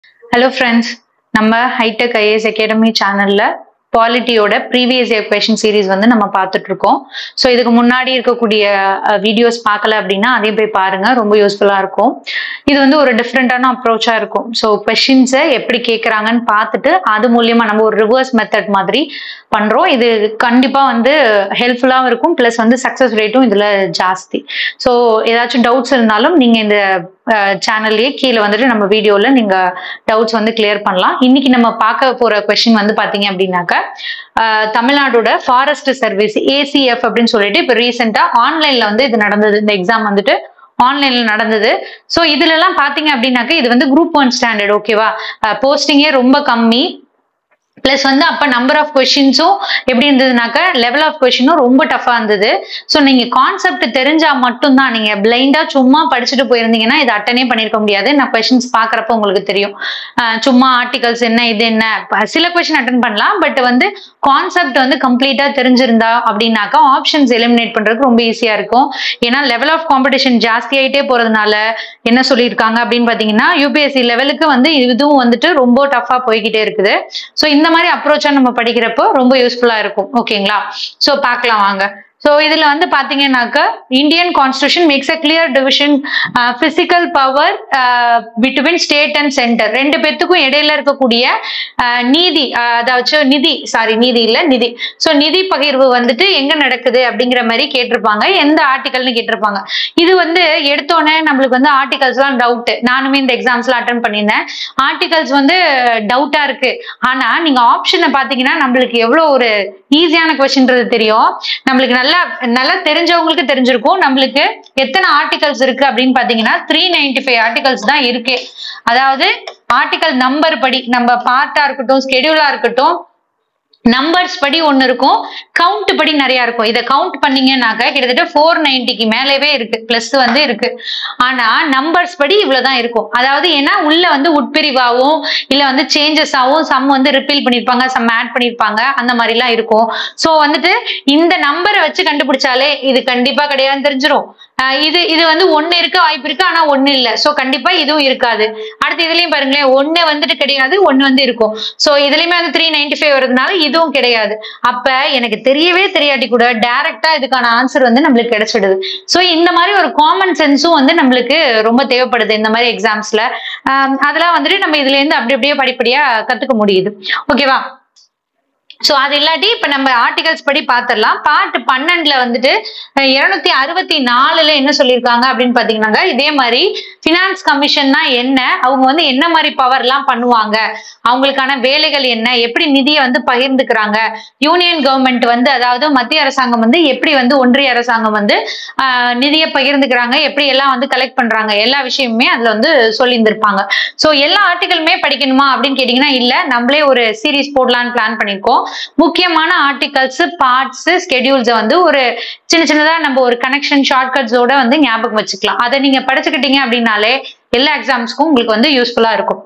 Hello friends நம்ம hitech IAS academy சேனல்ல பாலிட்டியோட ப்ரீவியஸ் இயர் கொஷின் சீரிஸ் வந்து நம்ம பார்த்துட்டு இருக்கோம் ஸோ இதுக்கு முன்னாடி இருக்கக்கூடிய வீடியோஸ் பார்க்கல அப்படின்னா அதையும் போய் பாருங்க ரொம்ப யூஸ்ஃபுல்லா இருக்கும் இது வந்து ஒரு டிஃப்ரெண்டான அப்ரோச்சா இருக்கும் ஸோ கொஷின்ஸை எப்படி கேட்குறாங்கன்னு பார்த்துட்டு அது மூலியமா நம்ம ஒரு ரிவர்ஸ் மெத்தட் மாதிரி பண்றோம் இது கண்டிப்பா வந்து ஹெல்ப்ஃபுல்லாகவும் இருக்கும் ப்ளஸ் வந்து சக்ஸஸ் ரேட்டும் இதுல ஜாஸ்தி ஸோ ஏதாச்சும் டவுட்ஸ் இருந்தாலும் நீங்க இந்த சேனல்லையே கீழே வந்துட்டு நம்ம வீடியோல நீங்க டவுட்ஸ் வந்து கிளியர் பண்ணலாம் இன்னைக்கு நம்ம பார்க்க போற கொஸ்டின் வந்து பாத்தீங்க அப்படின்னாக்க அஹ், தமிழ்நாடோட ஃபாரஸ்ட் சர்வீஸ் ஏசிஎஃப் அப்படின்னு சொல்லிட்டு இப்போ ரீசெண்டா ஆன்லைன்ல வந்து இது நடந்தது இந்த எக்ஸாம் வந்துட்டு ஆன்லைன்ல நடந்தது ஸோ இதுல எல்லாம் பாத்தீங்க அப்படின்னாக்க இது வந்து குரூப் ஒன் ஸ்டாண்டர்ட் ஓகேவா போஸ்டிங்கே ரொம்ப கம்மி ப்ளஸ் வந்து அப்போ நம்பர் ஆஃப் கொஷின்ஸும் எப்படி இருந்ததுனாக்க லெவல் ஆஃப் கொஷினும் ரொம்ப டஃபாக இருந்தது ஸோ நீங்கள் கான்செப்ட் தெரிஞ்சா மட்டும்தான் நீங்கள் பிளைண்டாக சும்மா படிச்சுட்டு போயிருந்தீங்கன்னா இது அட்டனே பண்ணியிருக்க முடியாது நான் கொஷின்ஸ் பார்க்குறப்ப உங்களுக்கு தெரியும் அஹ் சும்மா ஆர்டிகல்ஸ் என்ன இது என்ன ப- சில கொஷின் அட்டன் பண்ணலாம் பட் வந்து கான்செப்ட் வந்து கம்ப்ளீட்டாக தெரிஞ்சிருந்தா அப்படின்னாக்கா ஆப்ஷன்ஸ் எலிமினேட் பண்ணுறதுக்கு ரொம்ப ஈஸியாக இருக்கும் ஏன்னா லெவல் ஆஃப் காம்படிஷன் ஜாஸ்தி ஆகிட்டே போகிறதுனால என்ன சொல்லியிருக்காங்க அப்படின்னு பார்த்தீங்கன்னா யூபிஎஸ்சி லெவலுக்கு வந்து இதுவும் வந்துட்டு ரொம்ப டஃப்பாக போய்கிட்டே இருக்குது ஸோ இந்த மாதிரி அப்ரோச்சா நம்ம படிக்கிறப்போ ரொம்ப யூஸ்ஃபுல்லா இருக்கும் ஓகேங்களா ஸோ பார்க்கலாம் வாங்க ஸோ இதுல வந்து பாத்தீங்கன்னாக்க Indian constitution makes a clear division physical power between state and centre ரெண்டு பேத்துக்கும் இடையில இருக்கக்கூடிய அஹ், நீதி அஹ், அதாச்சும் நிதி சாரி நீதி இல்ல நிதி ஸோ நிதி பகிர்வு வந்துட்டு எங்க நடக்குது அப்படிங்கிற மாதிரி கேட்டிருப்பாங்க எந்த ஆர்டிகல்னு கேட்டிருப்பாங்க இது வந்து எடுத்தோன்னே நம்மளுக்கு வந்து ஆர்டிகல்ஸ்லாம் டவுட் நானுமே இந்த எக்ஸாம்ஸ்லாம் அட்டன் பண்ணியிருந்தேன் ஆர்டிகல்ஸ் வந்து டவுட்டா இருக்கு ஆனா நீங்க ஆப்ஷனை பாத்தீங்கன்னா நம்மளுக்கு எவ்வளவு ஒரு ஈஸியான கொஸ்டின்றது தெரியும் நம்மளுக்கு நல்லா நல்லா தெரிஞ்சவங்களுக்கு தெரிஞ்சிருக்கும் நம்மளுக்கு எத்தனை ஆர்டிகல்ஸ் இருக்கு அப்படின்னு பாத்தீங்கன்னா த்ரீ நைன்டி ஃபைவ் ஆர்டிகல்ஸ் தான் இருக்கு அதாவது ஆர்டிகல் நம்பர் படி நம்ம பார்ட்டா இருக்கட்டும் ஸ்கெடியூலா இருக்கட்டும் நம்பர்ஸ் படி ஒன்று இருக்கும் கவுண்ட் படி நிறைய இருக்கும் இதை கவுண்ட் பண்ணீங்கன்னாக்க கிட்டத்தட்ட ஃபோர் நைன்டிக்கு மேலேவே இருக்கு பிளஸ் வந்து இருக்கு ஆனா நம்பர்ஸ் படி இவ்வளவுதான் இருக்கும் அதாவது ஏன்னா உள்ள வந்து உட்பிரிவாகவும் இல்ல வந்து சேஞ்சஸ் ஆகும் சம் வந்து ரிப்பீல் பண்ணிருப்பாங்க சம் ஆட் பண்ணிருப்பாங்க அந்த மாதிரி எல்லாம் இருக்கும் ஸோ வந்துட்டு இந்த நம்பரை வச்சு கண்டுபிடிச்சாலே இது கண்டிப்பா கிடையாதுன்னு தெரிஞ்சிரும் ஆஹ் இது இது வந்து ஒண்ணு இருக்க வாய்ப்பு இருக்கு ஆனா ஒண்ணு இல்ல சோ கண்டிப்பா இதுவும் இருக்காது அடுத்து இதுலயும் பாருங்களேன் ஒண்ணு வந்துட்டு கிடையாது ஒண்ணு வந்து இருக்கும் சோ இதுலயுமே வந்து த்ரீ நைன்டி ஃபைவ் வருதுனால இதுவும் கிடையாது அப்ப எனக்கு தெரியவே தெரியாட்டி கூட டைரக்டா இதுக்கான ஆன்சர் வந்து நம்மளுக்கு கிடைச்சிடுது சோ இந்த மாதிரி ஒரு காமன் சென்ஸும் வந்து நம்மளுக்கு ரொம்ப தேவைப்படுது இந்த மாதிரி எக்ஸாம்ஸ்ல அதெல்லாம் வந்துட்டு நம்ம இதுல இருந்து அப்படி அப்படியே படிப்படியா கத்துக்க முடியுது ஓகேவா ஸோ அது இல்லாட்டி இப்போ நம்ம ஆர்டிகல்ஸ் படி பார்த்துடலாம் பார்ட் பன்னெண்டுல வந்துட்டு இருநூத்தி அறுபத்தி நாலுல என்ன சொல்லியிருக்காங்க அப்படின்னு பார்த்தீங்கன்னாங்க இதே மாதிரி ஃபினான்ஸ் கமிஷன்னா என்ன அவங்க வந்து என்ன மாதிரி பவர்லாம் பண்ணுவாங்க அவங்களுக்கான வேலைகள் என்ன எப்படி நிதியை வந்து பகிர்ந்துக்கிறாங்க யூனியன் கவர்மெண்ட் வந்து அதாவது மத்திய அரசாங்கம் வந்து எப்படி வந்து ஒன்றிய அரசாங்கம் வந்து ஆஹ், நிதியை பகிர்ந்துக்கிறாங்க எப்படி எல்லாம் வந்து கலெக்ட் பண்றாங்க எல்லா விஷயமுமே அதுல வந்து சொல்லியிருந்திருப்பாங்க ஸோ எல்லா ஆர்டிகலுமே படிக்கணுமா அப்படின்னு கேட்டிங்கன்னா இல்ல நம்மளே ஒரு சீரிஸ் போடலான்னு பிளான் பண்ணியிருக்கோம் முக்கியமான ஆர்டிகல்ஸ் பார்ட்ஸ் ஸ்கெடியூல்ஸை வந்து ஒரு சின்ன சின்னதா நம்ம ஒரு கனெக்ஷன் ஷார்ட்கட்ஸோட வந்து ஞாபகம் வச்சுக்கலாம் அதை நீங்க படிச்சுக்கிட்டீங்க அப்படின்னாலே எல்லா எக்ஸாம்ஸ்க்கும் உங்களுக்கு வந்து யூஸ்ஃபுல்லா இருக்கும்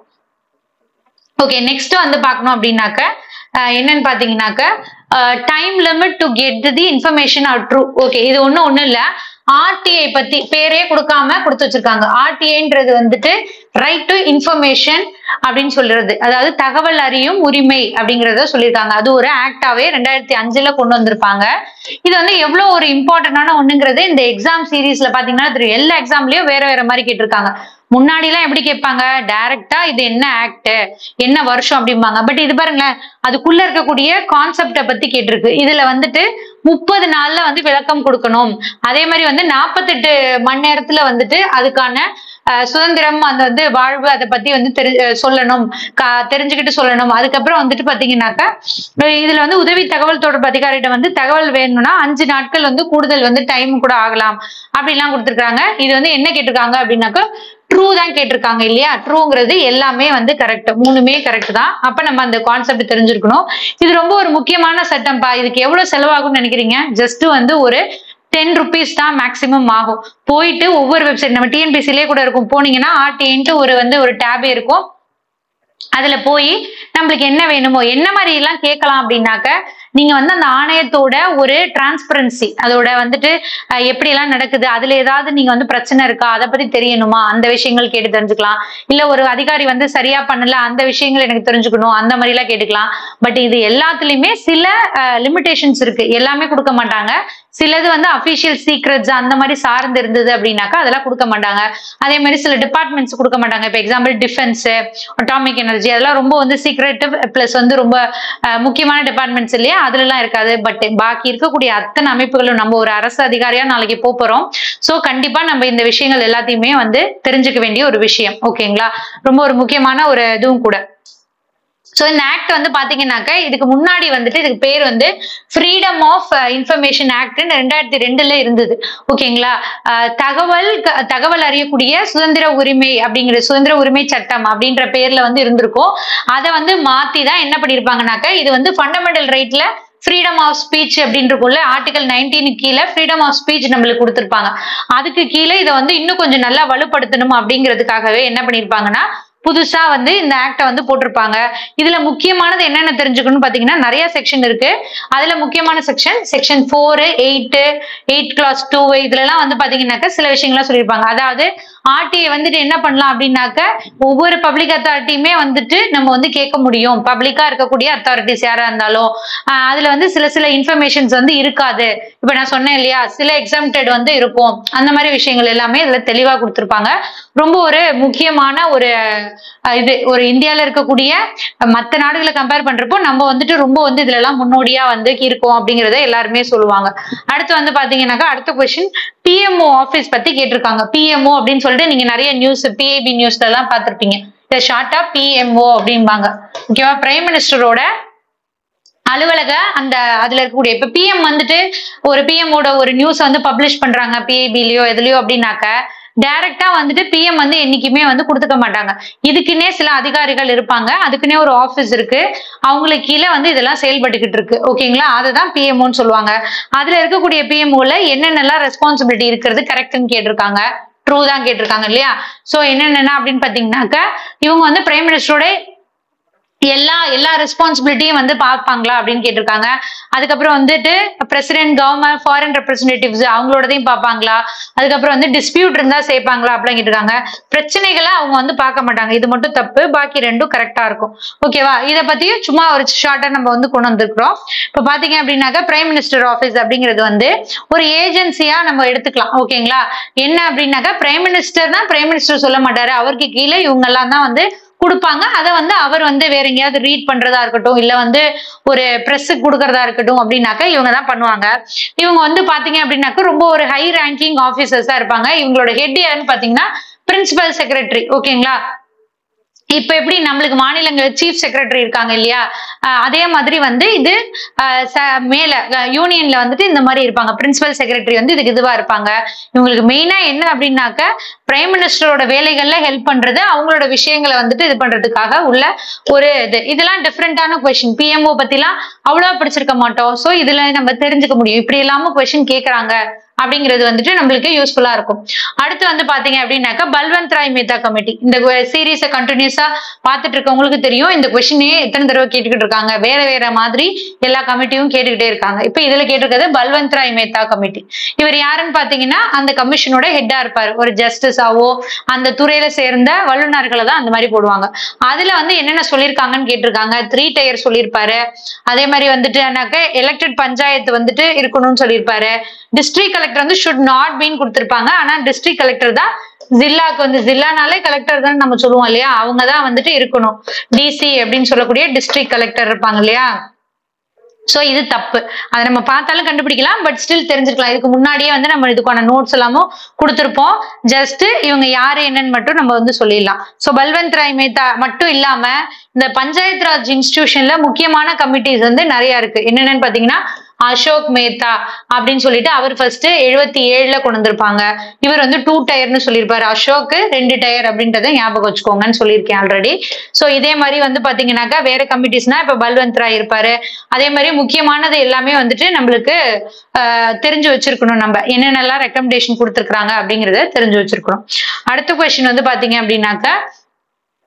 ஓகே நெக்ஸ்ட் வந்து பார்க்கணும் அப்படின்னாக்க அஹ், என்னன்னு பாத்தீங்கன்னாக்க time limit to get the information are true okay இது ஒன்றும் ஒன்றும் இல்லை ஆர்டிஐ பத்தி பேரே கொடுக்காம கொடுத்து வச்சிருக்காங்க ஆர்டிஐன்றது வந்துட்டு ரைட் டு இன்ஃபர்மேஷன் அப்படின்னு சொல்றது அதாவது தகவல் அறியும் உரிமை அப்படிங்கறத சொல்லியிருக்காங்க அது ஒரு ஆக்டாவே ரெண்டாயிரத்தி அஞ்சுல கொண்டு வந்திருப்பாங்க இது வந்து எவ்வளவு ஒரு இம்பார்ட்டன்டான ஒண்ணுங்கிறது இந்த எக்ஸாம் சீரீஸ்ல பாத்தீங்கன்னா தெரியும் எல்லா எக்ஸாம்லயும் வேற வேற மாதிரி கேட்டிருக்காங்க முன்னாடி எல்லாம் எப்படி கேட்பாங்க டைரக்டா இது என்ன ஆக்ட் என்ன வருஷம் அப்படிம்பாங்க பட் இது பாருங்களேன் அதுக்குள்ள இருக்கக்கூடிய கான்செப்டை பத்தி கேட்டிருக்கு இதுல வந்துட்டு முப்பது நாள்ல வந்து விளக்கம் கொடுக்கணும் அதே மாதிரி வந்து நாற்பத்தெட்டு மணி நேரத்துல வந்துட்டு அதுக்கான அஹ், சுதந்திரம் அந்த வந்து வாழ்வு அதை பத்தி வந்து தெரி அஹ் சொல்லணும் கா- தெரிஞ்சுக்கிட்டு சொல்லணும் அதுக்கப்புறம் வந்துட்டு பாத்தீங்கன்னாக்கா அஹ் இதுல வந்து உதவி தகவல் தொடர்பு அதிகாரிகிட்ட வந்து தகவல் வேணும்னா அஞ்சு நாட்கள் வந்து கூடுதல் வந்து டைம் கூட ஆகலாம் அப்படிலாம் கொடுத்துருக்காங்க இது வந்து என்ன கேட்டிருக்காங்க அப்படின்னாக்கா ட்ரூ தான் கேட்டிருக்காங்க இல்லையா ட்ரூங்கிறது எல்லாமே வந்து கரெக்ட் மூணுமே கரெக்ட் தான் அப்ப நம்ம அந்த கான்செப்ட் தெரிஞ்சிருக்கணும் இது ரொம்ப ஒரு முக்கியமான சட்டம்ப்பா இதுக்கு எவ்வளவு செலவாகும்னு நினைக்கிறீங்க ஜஸ்ட் வந்து ஒரு டென் ருபீஸ் தான் மேக்ஸிமம் ஆகும் போயிட்டு ஒவ்வொரு வெப்சைட் நம்ம டிஎன்பிசிலே கூட இருக்கும் போனீங்கன்னா ஆர்டின்ட்டு ஒரு வந்து ஒரு டேபே இருக்கும் அதுல போய் நம்மளுக்கு என்ன வேணுமோ என்ன மாதிரி எல்லாம் கேட்கலாம் அப்படின்னாக்க நீங்க வந்து அந்த ஆணையத்தோட ஒரு டிரான்ஸ்பரன்சி அதோட வந்துட்டு அஹ், எப்படி எல்லாம் நடக்குது அதுல ஏதாவது நீங்க வந்து பிரச்சனை இருக்கா அதை பத்தி தெரியணுமா அந்த விஷயங்கள் கேட்டு தெரிஞ்சுக்கலாம் இல்ல ஒரு அதிகாரி வந்து சரியா பண்ணல அந்த விஷயங்கள் எனக்கு தெரிஞ்சுக்கணும் அந்த மாதிரி எல்லாம் கேட்டுக்கலாம் பட் இது எல்லாத்துலயுமே சில லிமிடேஷன்ஸ் இருக்கு எல்லாமே கொடுக்க மாட்டாங்க சிலது வந்து அபிஷியல் சீக்ரெட்ஸ் அந்த மாதிரி சார்ந்து இருந்தது அப்படின்னாக்கா அதெல்லாம் கொடுக்க மாட்டாங்க அதே மாதிரி சில டிபார்ட்மெண்ட்ஸ் கொடுக்க மாட்டாங்க இப்போ எக்ஸாம்பிள் டிஃபென்ஸ் அட்டாமிக் எனர்ஜி அதெல்லாம் ரொம்ப வந்து சீக்ரெட்டிவ் பிளஸ் வந்து ரொம்ப அஹ், முக்கியமான டிபார்ட்மெண்ட்ஸ் இல்லையா அதுலலாம் இருக்காது பட் பாக்கி இருக்கக்கூடிய அத்தனை அமைப்புகளும் நம்ம ஒரு அரசு அதிகாரியா நாளைக்கு போப் போறோம் ஸோ கண்டிப்பா நம்ம இந்த விஷயங்கள் எல்லாத்தையுமே வந்து தெரிஞ்சுக்க வேண்டிய ஒரு விஷயம் ஓகேங்களா ரொம்ப ஒரு முக்கியமான ஒரு இதுவும் கூட ஸோ இந்த ஆக்ட் வந்து பாத்தீங்கன்னாக்க இதுக்கு முன்னாடி வந்துட்டு இதுக்கு பேர் வந்து ஃப்ரீடம் ஆஃப் இன்ஃபர்மேஷன் ஆக்ட்னு ரெண்டாயிரத்தி ரெண்டுல இருந்தது ஓகேங்களா அஹ் தகவல் க- தகவல் அறியக்கூடிய சுதந்திர உரிமை அப்படிங்கிற சுதந்திர உரிமை சட்டம் அப்படின்ற பேர்ல வந்து இருந்திருக்கும் அதை வந்து மாத்தி தான் என்ன பண்ணிருப்பாங்கனாக்க இது வந்து ஃபண்டமெண்டல் ரைட்ல ஃப்ரீடம் ஆஃப் ஸ்பீச் அப்படின்றக்குள்ள ஆர்டிகல் நைன்டீன் கீழே ஃப்ரீடம் ஆஃப் ஸ்பீச் நம்மளுக்கு கொடுத்துருப்பாங்க அதுக்கு கீழே இதை வந்து இன்னும் கொஞ்சம் நல்லா வலுப்படுத்தணும் அப்படிங்கிறதுக்காகவே என்ன பண்ணிருப்பாங்கன்னா புதுசா வந்து இந்த ஆக்டை வந்து போட்டிருப்பாங்க இதுல முக்கியமானது என்னென்ன தெரிஞ்சுக்கணும்னு பாத்தீங்கன்னா நிறைய செக்ஷன் இருக்கு அதுல முக்கியமான section section four eight eight clause two இதுல எல்லாம் வந்து பாத்தீங்கன்னாக்க சில விஷயங்கள்லாம் சொல்லியிருப்பாங்க அதாவது ஆர்டிஐ வந்துட்டு என்ன பண்ணலாம் அப்படின்னாக்க ஒவ்வொரு பப்ளிக் அத்தாரிட்டியுமே வந்துட்டு நம்ம வந்து கேட்க முடியும் பப்ளிக்கா இருக்கக்கூடிய அத்தாரிட்டிஸ் யாரா இருந்தாலும் ஆஹ் அதுல வந்து சில சில இன்ஃபர்மேஷன்ஸ் வந்து இருக்காது இப்ப நான் சொன்னேன் இல்லையா சில எக்ஸாம்டட் வந்து இருக்கும் அந்த மாதிரி விஷயங்கள் எல்லாமே இதுல தெளிவா கொடுத்திருப்பாங்க ரொம்ப ஒரு முக்கியமான ஒரு அஹ், இது ஒரு இந்தியால இருக்கக்கூடிய அஹ், மத்த நாடுகளை கம்பேர் பண்றப்போ நம்ம வந்துட்டு ரொம்ப வந்து இதுல எல்லாம் முன்னோடியா வந்து இருக்கோம் அப்படிங்கறத எல்லாருமே சொல்லுவாங்க அடுத்து வந்து பாத்தீங்கன்னாக்கா அடுத்த கொஸ்டின் பிஎம்ஓ ஆபீஸ் பத்தி கேட்டிருக்காங்க பிஎம்ஓ அப்படின்னு சொல்லிட்டு நீங்க நிறைய நியூஸ் பிஏபி நியூஸ்ல எல்லாம் பார்த்திருப்பீங்க இதை ஷார்ட்டா பிஎம்ஓ அப்படிம்பாங்க ஓகேவா பிரைம் மினிஸ்டரோட அலுவலக அந்த அதுல இருக்கக்கூடிய இப்ப பிஎம் வந்துட்டு ஒரு பிஎம்மோட ஒரு நியூஸ் வந்து பப்ளிஷ் பண்றாங்க பிஏபிலயோ எதுலயோ அப்படின்னாக்க டைரக்டா வந்துட்டு பிஎம் வந்து என்னைக்குமே வந்து கொடுத்துக்க மாட்டாங்க இதுக்குன்னே சில அதிகாரிகள் இருப்பாங்க அதுக்குன்னே ஒரு ஆபீஸ் இருக்கு அவங்களுக்கு கீழே வந்து இதெல்லாம் செயல்பட்டுக்கிட்டு இருக்கு ஓகேங்களா அதுதான் பிஎம்ஓன்னு சொல்லுவாங்க அதுல இருக்கக்கூடிய பிஎம்ஓல என்னென்னலாம் ரெஸ்பான்சிபிலிட்டி இருக்கிறது கரெக்ட்னு கேட்டிருக்காங்க ட்ரூ தான் கேட்டிருக்காங்க இல்லையா சோ என்னென்ன அப்படின்னு பாத்தீங்கன்னாக்க இவங்க வந்து பிரைம் மினிஸ்டரோட எல்லா எல்லா ரெஸ்பான்சிபிலிட்டியும் வந்து பார்ப்பாங்களா அப்படின்னு கேட்டிருக்காங்க அதுக்கப்புறம் வந்துட்டு பிரசிடென்ட் கவர்மெண்ட் ஃபாரின் ரெப்ரஸன்டேட்டிவ்ஸ் அவங்களோடதையும் பார்ப்பாங்களா அதுக்கப்புறம் வந்து டிஸ்பியூட் இருந்தா சேர்ப்பாங்களா அப்படின்னு கேட்டிருக்காங்க பிரச்சனைகளை அவங்க வந்து பார்க்க மாட்டாங்க இது மட்டும் தப்பு பாக்கி ரெண்டும் கரெக்டா இருக்கும் ஓகேவா இதை பத்தியும் சும்மா ஒரு ஷார்ட்டா நம்ம வந்து கொண்டு வந்திருக்கிறோம் இப்ப பாத்தீங்க அப்படின்னாக்கா பிரைம் மினிஸ்டர் ஆபீஸ் அப்படிங்கிறது வந்து ஒரு ஏஜென்சியா நம்ம எடுத்துக்கலாம் ஓகேங்களா என்ன அப்படின்னாக்கா பிரைம் மினிஸ்டர் தான் பிரைம் மினிஸ்டர் சொல்ல மாட்டாரு அவருக்கு கீழே இவங்க எல்லாம் தான் வந்து கொடுப்பாங்க அதை வந்து அவர் வந்து வேற எங்கேயாவது ரீட் பண்றதா இருக்கட்டும் இல்ல வந்து ஒரு ப்ரெஸ்ஸுக்கு கொடுக்கறதா இருக்கட்டும் அப்படின்னாக்கா இவங்க தான் பண்ணுவாங்க இவங்க வந்து பாத்தீங்க அப்படின்னாக்கா ரொம்ப ஒரு ஹை ரேங்கிங் ஆபீசர்ஸா இருப்பாங்க இவங்களோட ஹெட் யாருன்னு பாத்தீங்கன்னா பிரின்சிபல் செக்ரட்டரி ஓகேங்களா இப்ப எப்படி நம்மளுக்கு மாநிலங்கள் சீஃப் செக்ரட்டரி இருக்காங்க இல்லையா அஹ் அதே மாதிரி வந்து இது அஹ் ச- மேல யூனியன்ல வந்துட்டு இந்த மாதிரி இருப்பாங்க பிரின்சிபல் செக்ரட்டரி வந்து இதுக்கு இதுவா இருப்பாங்க இவங்களுக்கு மெயினா என்ன அப்படின்னாக்க பிரைம் மினிஸ்டரோட வேலைகள்ல ஹெல்ப் பண்றது அவங்களோட விஷயங்களை வந்துட்டு இது பண்றதுக்காக உள்ள ஒரு இது இதெல்லாம் டிஃப்ரெண்டான கொஸ்டின் பிஎம்ஓ பத்திலாம் அவ்வளவா படிச்சிருக்க மாட்டோம் சோ இதுல நம்ம தெரிஞ்சுக்க முடியும் இப்படி இல்லாம கொஸ்டின் கேக்குறாங்க அப்படிங்கிறது வந்துட்டு நம்மளுக்கு யூஸ்ஃபுல்லா இருக்கும் அடுத்து வந்து பாத்தீங்க அப்படின்னாக்கா பல்வந்த் ராய் மேத்தா கமிட்டி இந்த சீரீஸை கண்டினியூஸா பார்த்துட்டு இருக்கவங்களுக்கு தெரியும் இந்த கொஸ்டினே எத்தனை தடவை கேட்டுக்கிட்டு இருக்காங்க வேற வேற மாதிரி எல்லா கமிட்டியும் கேட்டுக்கிட்டே இருக்காங்க இப்ப இதுல கேட்டிருக்கிறது பல்வந்த் ராய் மேத்தா கமிட்டி இவர் யாருன்னு பாத்தீங்கன்னா அந்த கமிஷனோட ஹெட்டா இருப்பாரு ஒரு ஜஸ்டிஸாவோ அந்த துறையில சேர்ந்த வல்லுநர்களை தான் அந்த மாதிரி போடுவாங்க அதுல வந்து என்னென்ன சொல்லியிருக்காங்கன்னு கேட்டிருக்காங்க த்ரீ டயர் சொல்லியிருப்பாரு அதே மாதிரி வந்துட்டு எலெக்டட் பஞ்சாயத்து வந்துட்டு இருக்கணும்னு சொல்லியிருப்பாரு டிஸ்ட்ரிக்ட் கலெக்டர் வந்து ஷுட் நாட் பீன் கொடுத்திருப்பாங்க ஆனா டிஸ்ட்ரிக்ட் கலெக்டர் தான் ஜில்லாக்கு வந்து ஜில்லானாலே கலெக்டர் தான் நம்ம சொல்லுவோம் இல்லையா அவங்க தான் வந்துட்டு இருக்கணும் டிசி அப்படின்னு சொல்லக்கூடிய டிஸ்ட்ரிக்ட் கலெக்டர் இருப்பாங்க இல்லையா சோ இது தப்பு அதை நம்ம பார்த்தாலும் கண்டுபிடிக்கலாம் பட் ஸ்டில் தெரிஞ்சிருக்கலாம் இதுக்கு முன்னாடியே வந்து நம்ம இதுக்கான நோட்ஸ் எல்லாமும் கொடுத்துருப்போம் ஜஸ்ட் இவங்க யாரு என்னன்னு மட்டும் நம்ம வந்து சொல்லிடலாம் சோ பல்வந்த் ராய் மேத்தா மட்டும் இல்லாம இந்த பஞ்சாயத் ராஜ் இன்ஸ்டிடியூஷன்ல முக்கியமான கமிட்டிஸ் வந்து நிறைய இருக்கு என்னென்னு பாத்தீங்கன்னா அசோக் மேத்தா அப்படின்னு சொல்லிட்டு அவர் ஃபர்ஸ்ட் எழுபத்தி ஏழுல கொண்டு வந்திருப்பாங்க இவர் வந்து டூ டயர்னு சொல்லியிருப்பாரு அசோக் ரெண்டு டயர் அப்படின்றத ஞாபகம் வச்சுக்கோங்கன்னு சொல்லியிருக்கேன் ஆல்ரெடி சோ இதே மாதிரி வந்து பாத்தீங்கன்னாக்கா வேற கமிட்டிஸ்னா இப்ப பல்வந்த் ராய் இருப்பாரு அதே மாதிரி முக்கியமானது எல்லாமே வந்துட்டு நம்மளுக்கு ஆஹ், தெரிஞ்சு வச்சிருக்கணும் நம்ம என்னென்னலாம் ரெக்கமெண்டேஷன் கொடுத்துருக்காங்க அப்படிங்கறத தெரிஞ்சு வச்சிருக்கணும் அடுத்த கொஸ்டின் வந்து பாத்தீங்க அப்படின்னாக்கா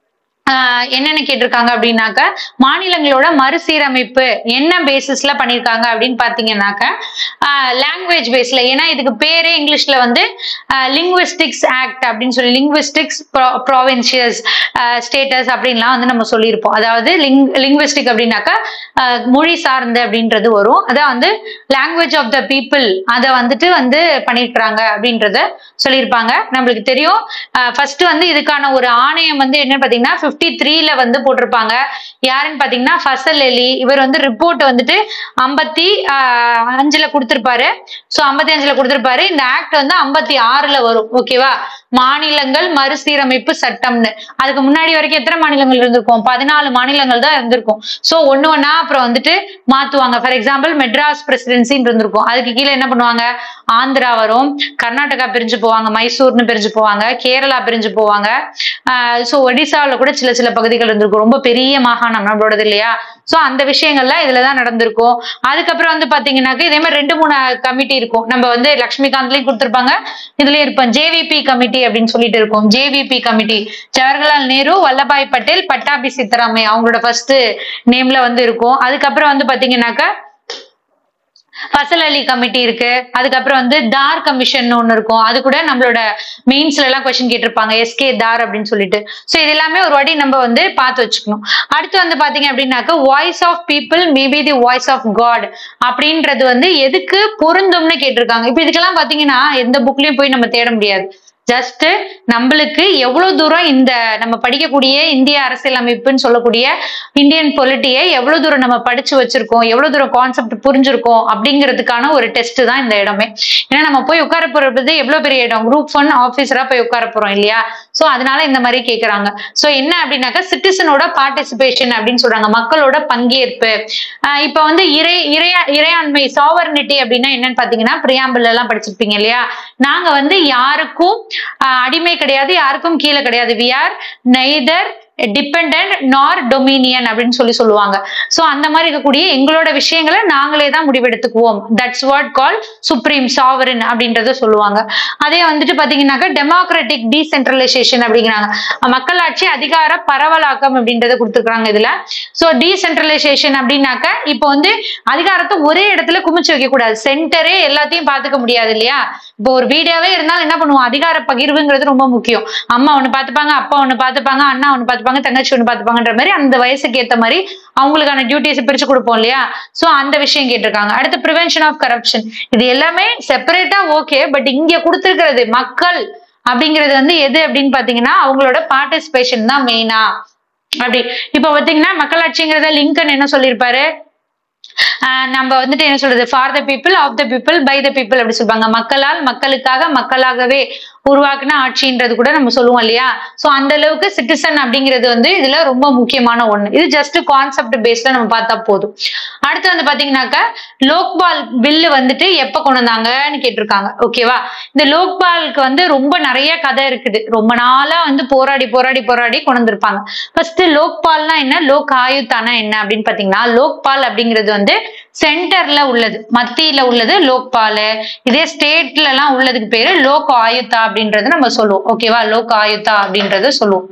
ஆஹ் என்னென்ன கேட்டிருக்காங்க அப்படின்னாக்க மாநிலங்களோட மறுசீரமைப்பு என்ன பேசிஸ்ல பண்ணிருக்காங்க அப்படின்னு பாத்தீங்கன்னாக்க லாங்குவேஜ் பேஸ்ல ஏன்னா இதுக்கு பேரே இங்கிலீஷ்ல வந்து லிங்குவிஸ்டிக்ஸ் ஆக்ட் அப்படின்னு சொல்லி லிங்குவிஸ்டிக்ஸ் ப்ராவின்சியஸ் ஸ்டேட்டஸ் அப்படின்லாம் வந்து நம்ம சொல்லியிருப்போம் அதாவது லிங் லிங்குவிஸ்டிக் அப்படின்னாக்கா ஆஹ் மொழி சார்ந்து அப்படின்றது வரும் அதான் வந்து லாங்குவேஜ் ஆஃப் த பீப்புள் அதை வந்துட்டு வந்து பண்ணியிருக்கிறாங்க அப்படின்றத சொல்லியிருப்பாங்க நம்மளுக்கு தெரியும் ஃபர்ஸ்ட் வந்து இதுக்கான ஒரு ஆணையம் வந்து என்னன்னு பாத்தீங்கன்னா பிப்டி த்ரீல வந்து போட்டிருப்பாங்க யாருன்னு பாத்தீங்கன்னா ஃபசல் அலி இவர் வந்து ரிப்போர்ட் வந்துட்டு ஐம்பத்தி அஞ்சுல கொடுத்திருப்பாரு சோ ஐம்பத்தி அஞ்சுல கொடுத்திருப்பாரு இந்த ஆக்ட் வந்து ஐம்பத்தி ஆறுல வரும் ஓகேவா மாநிலங்கள் மறுசீரமைப்பு சட்டம்னு அதுக்கு முன்னாடி வரைக்கும் எத்தனை மாநிலங்கள் இருந்திருக்கும் பதினாலு மாநிலங்கள் தான் இருந்திருக்கும் சோ ஒண்ணு ஒண்ணா அப்புறம் வந்துட்டு மாத்துவாங்க ஃபார் எக்ஸாம்பிள் மெட்ராஸ் பிரசிடென்சின்னு இருந்திருக்கும் அதுக்கு கீழே என்ன பண்ணுவாங்க ஆந்திரா வரும் கர்நாடகா பிரிஞ்சு போவாங்க மைசூர்னு பிரிஞ்சு போவாங்க கேரளா பிரிஞ்சு போவாங்க ஸோ ஒடிசாவில் கூட சில சில பகுதிகள் இருந்திருக்கும் ரொம்ப பெரிய மாகாணம் நம்மளோடது இல்லையா ஸோ அந்த விஷயங்கள்லாம் இதுல தான் நடந்திருக்கும் அதுக்கப்புறம் வந்து பாத்தீங்கன்னாக்க இதே மாதிரி ரெண்டு மூணு கமிட்டி இருக்கும் நம்ம வந்து லக்ஷ்மிகாந்த்லயும் கொடுத்திருப்பாங்க இதுலயும் இருப்போம் ஜேவிபி கமிட்டி அப்படின்னு சொல்லிட்டு இருக்கும் ஜேவிபி கமிட்டி ஜவஹர்லால் நேரு வல்லபாய் பட்டேல் பட்டாபி சித்தராமை அவங்களோட ஃபர்ஸ்ட் நேம்ல வந்து இருக்கும் அதுக்கப்புறம் வந்து பாத்தீங்கன்னாக்கா ஃபசல் அலி கமிட்டி இருக்கு அதுக்கப்புறம் வந்து தார் கமிஷன் ஒன்னு இருக்கும் அது கூட நம்மளோட மெயின்ஸ்ல எல்லாம் கொஸ்டின் கேட்டிருப்பாங்க எஸ்கே தார் அப்படின்னு சொல்லிட்டு சோ இது எல்லாமே ஒரு வாட்டி நம்ம வந்து பார்த்து வச்சுக்கணும் அடுத்து வந்து பாத்தீங்க அப்படின்னாக்க voice of people maybe the voice of God அப்படின்றது வந்து எதுக்கு பொருந்தும்னு கேட்டிருக்காங்க இப்ப இதுக்கெல்லாம் பாத்தீங்கன்னா எந்த புக்லயும் போய் நம்ம தேட முடியாது ஜஸ்ட் நம்மளுக்கு எவ்வளவு தூரம் இந்த நம்ம படிக்கக்கூடிய இந்திய அரசியலமைப்புன்னு சொல்லக்கூடிய இந்தியன் பொலிட்டியை எவ்வளவு தூரம் நம்ம படிச்சு வச்சிருக்கோம் எவ்வளவு தூரம் கான்செப்ட் புரிஞ்சிருக்கோம் அப்படிங்கிறதுக்கான ஒரு டெஸ்ட் தான் இந்த இடமே ஏன்னா நம்ம போய் உட்கார போறது எவ்வளவு பெரிய இடம் குரூப் ஒன் ஆபீசரா போய் உட்கார போறோம் இல்லையா சோ அதனால இந்த மாதிரி கேக்குறாங்க சோ என்ன அப்படின்னாக்கா சிட்டிசனோட பார்ட்டிசிபேஷன் அப்படின்னு சொல்றாங்க மக்களோட பங்கேற்பு ஆஹ் இப்ப வந்து இறை இறையா இறையாண்மை சாவர்னிட்டி அப்படின்னா என்னன்னு பாத்தீங்கன்னா பிரியாம்பிள் எல்லாம் படிச்சிருப்பீங்க இல்லையா நாங்க வந்து யாருக்கும் ஆஹ் அடிமை கிடையாது யாருக்கும் கீழே கிடையாது we are neither depend nor dominion அப்படின்னு சொல்லி சொல்லுவாங்க சோ அந்த மாதிரி இருக்கக்கூடிய எங்களோட விஷயங்களை நாங்களே தான் முடிவெடுத்துக்குவோம் that's what call supreme sovereign அப்படின்றத சொல்லுவாங்க அதே வந்துட்டு பாத்தீங்கன்னாக்கா டெமோக்ராட்டிக் டீசென்ட்ரலைசேஷன் அப்படிங்கிறாங்க மக்களாட்சி அதிகார பரவலாக்கம் அப்படின்றத கொடுத்துருக்காங்க இதுல சோ டீசென்ட்ரலைசேஷன் அப்படின்னாக்க இப்போ வந்து அதிகாரத்தை ஒரே இடத்துல குமிச்சு வைக்க கூடாது சென்டரே எல்லாத்தையும் பாத்துக்க முடியாது இல்லையா இப்போ ஒரு வீடியோவே இருந்தாலும் என்ன பண்ணுவோம் அதிகார பகிர்வுங்கிறது ரொம்ப முக்கியம் அம்மா ஒண்ணு பாத்துப்பாங்க அப்பா ஒண்ணு பாத்துப்பாங்க அண்ணா ஒண்ணு பாத்துப்பாங்க தங்கச்சி ஒண்ணு பாத்துப்பாங்கன்ற மாதிரி அந்த வயசுக்கு ஏத்த மாதிரி அவங்களுக்கான டியூட்டிஸ் பிரிச்சு கொடுப்போம் இல்லையா சோ அந்த விஷயம் கேட்டிருக்காங்க அடுத்து ப்ரிவென்ஷன் ஆஃப் கரப்ஷன் இது எல்லாமே செப்பரேட்டா ஓகே பட் இங்க கொடுத்திருக்கிறது மக்கள் அப்படிங்கிறது வந்து எது அப்படின்னு பாத்தீங்கன்னா அவங்களோட பார்ட்டிசிபேஷன் தான் மெயினா அப்படி இப்ப பாத்தீங்கன்னா மக்களாட்சிங்கிறத லிங்கன் என்ன சொல்லியிருப்பாரு ஆஹ் நம்ம வந்துட்டு என்ன சொல்றது for the people of the people by the people அப்படி சொல்லுவாங்க மக்களால் மக்களுக்காக மக்களாகவே உருவாக்குன ஆட்சின்றது கூட நம்ம சொல்லுவோம் இல்லையா சோ அந்த அளவுக்கு சிட்டிசன் அப்படிங்கிறது வந்து இதுல ரொம்ப முக்கியமான ஒண்ணு இது ஜஸ்ட் கான்செப்ட் பேஸ்ல நம்ம பார்த்தா போதும் அடுத்து வந்து பாத்தீங்கன்னாக்கா லோக்பால் பில்லு வந்துட்டு எப்ப கொண்டு வந்தாங்கன்னு கேட்டிருக்காங்க ஓகேவா இந்த லோக்பாலுக்கு வந்து ரொம்ப நிறைய கதை இருக்குது ரொம்ப நாளா வந்து போராடி போராடி போராடி கொண்டு வந்திருப்பாங்க ஃபர்ஸ்ட் லோக்பால்னா என்ன லோக் ஆயுத்தானா என்ன அப்படின்னு பாத்தீங்கன்னா லோக்பால் அப்படிங்கிறது வந்து சென்டர்ல உள்ளது மத்தியில உள்ளது லோக்பால் இதே ஸ்டேட்ல எல்லாம் உள்ளதுக்கு பேரு லோக் ஆயுத்தா அப்படின்றது நம்ம சொல்லுவோம் ஓகேவா லோக் ஆயுத்தா அப்படின்றத சொல்லுவோம்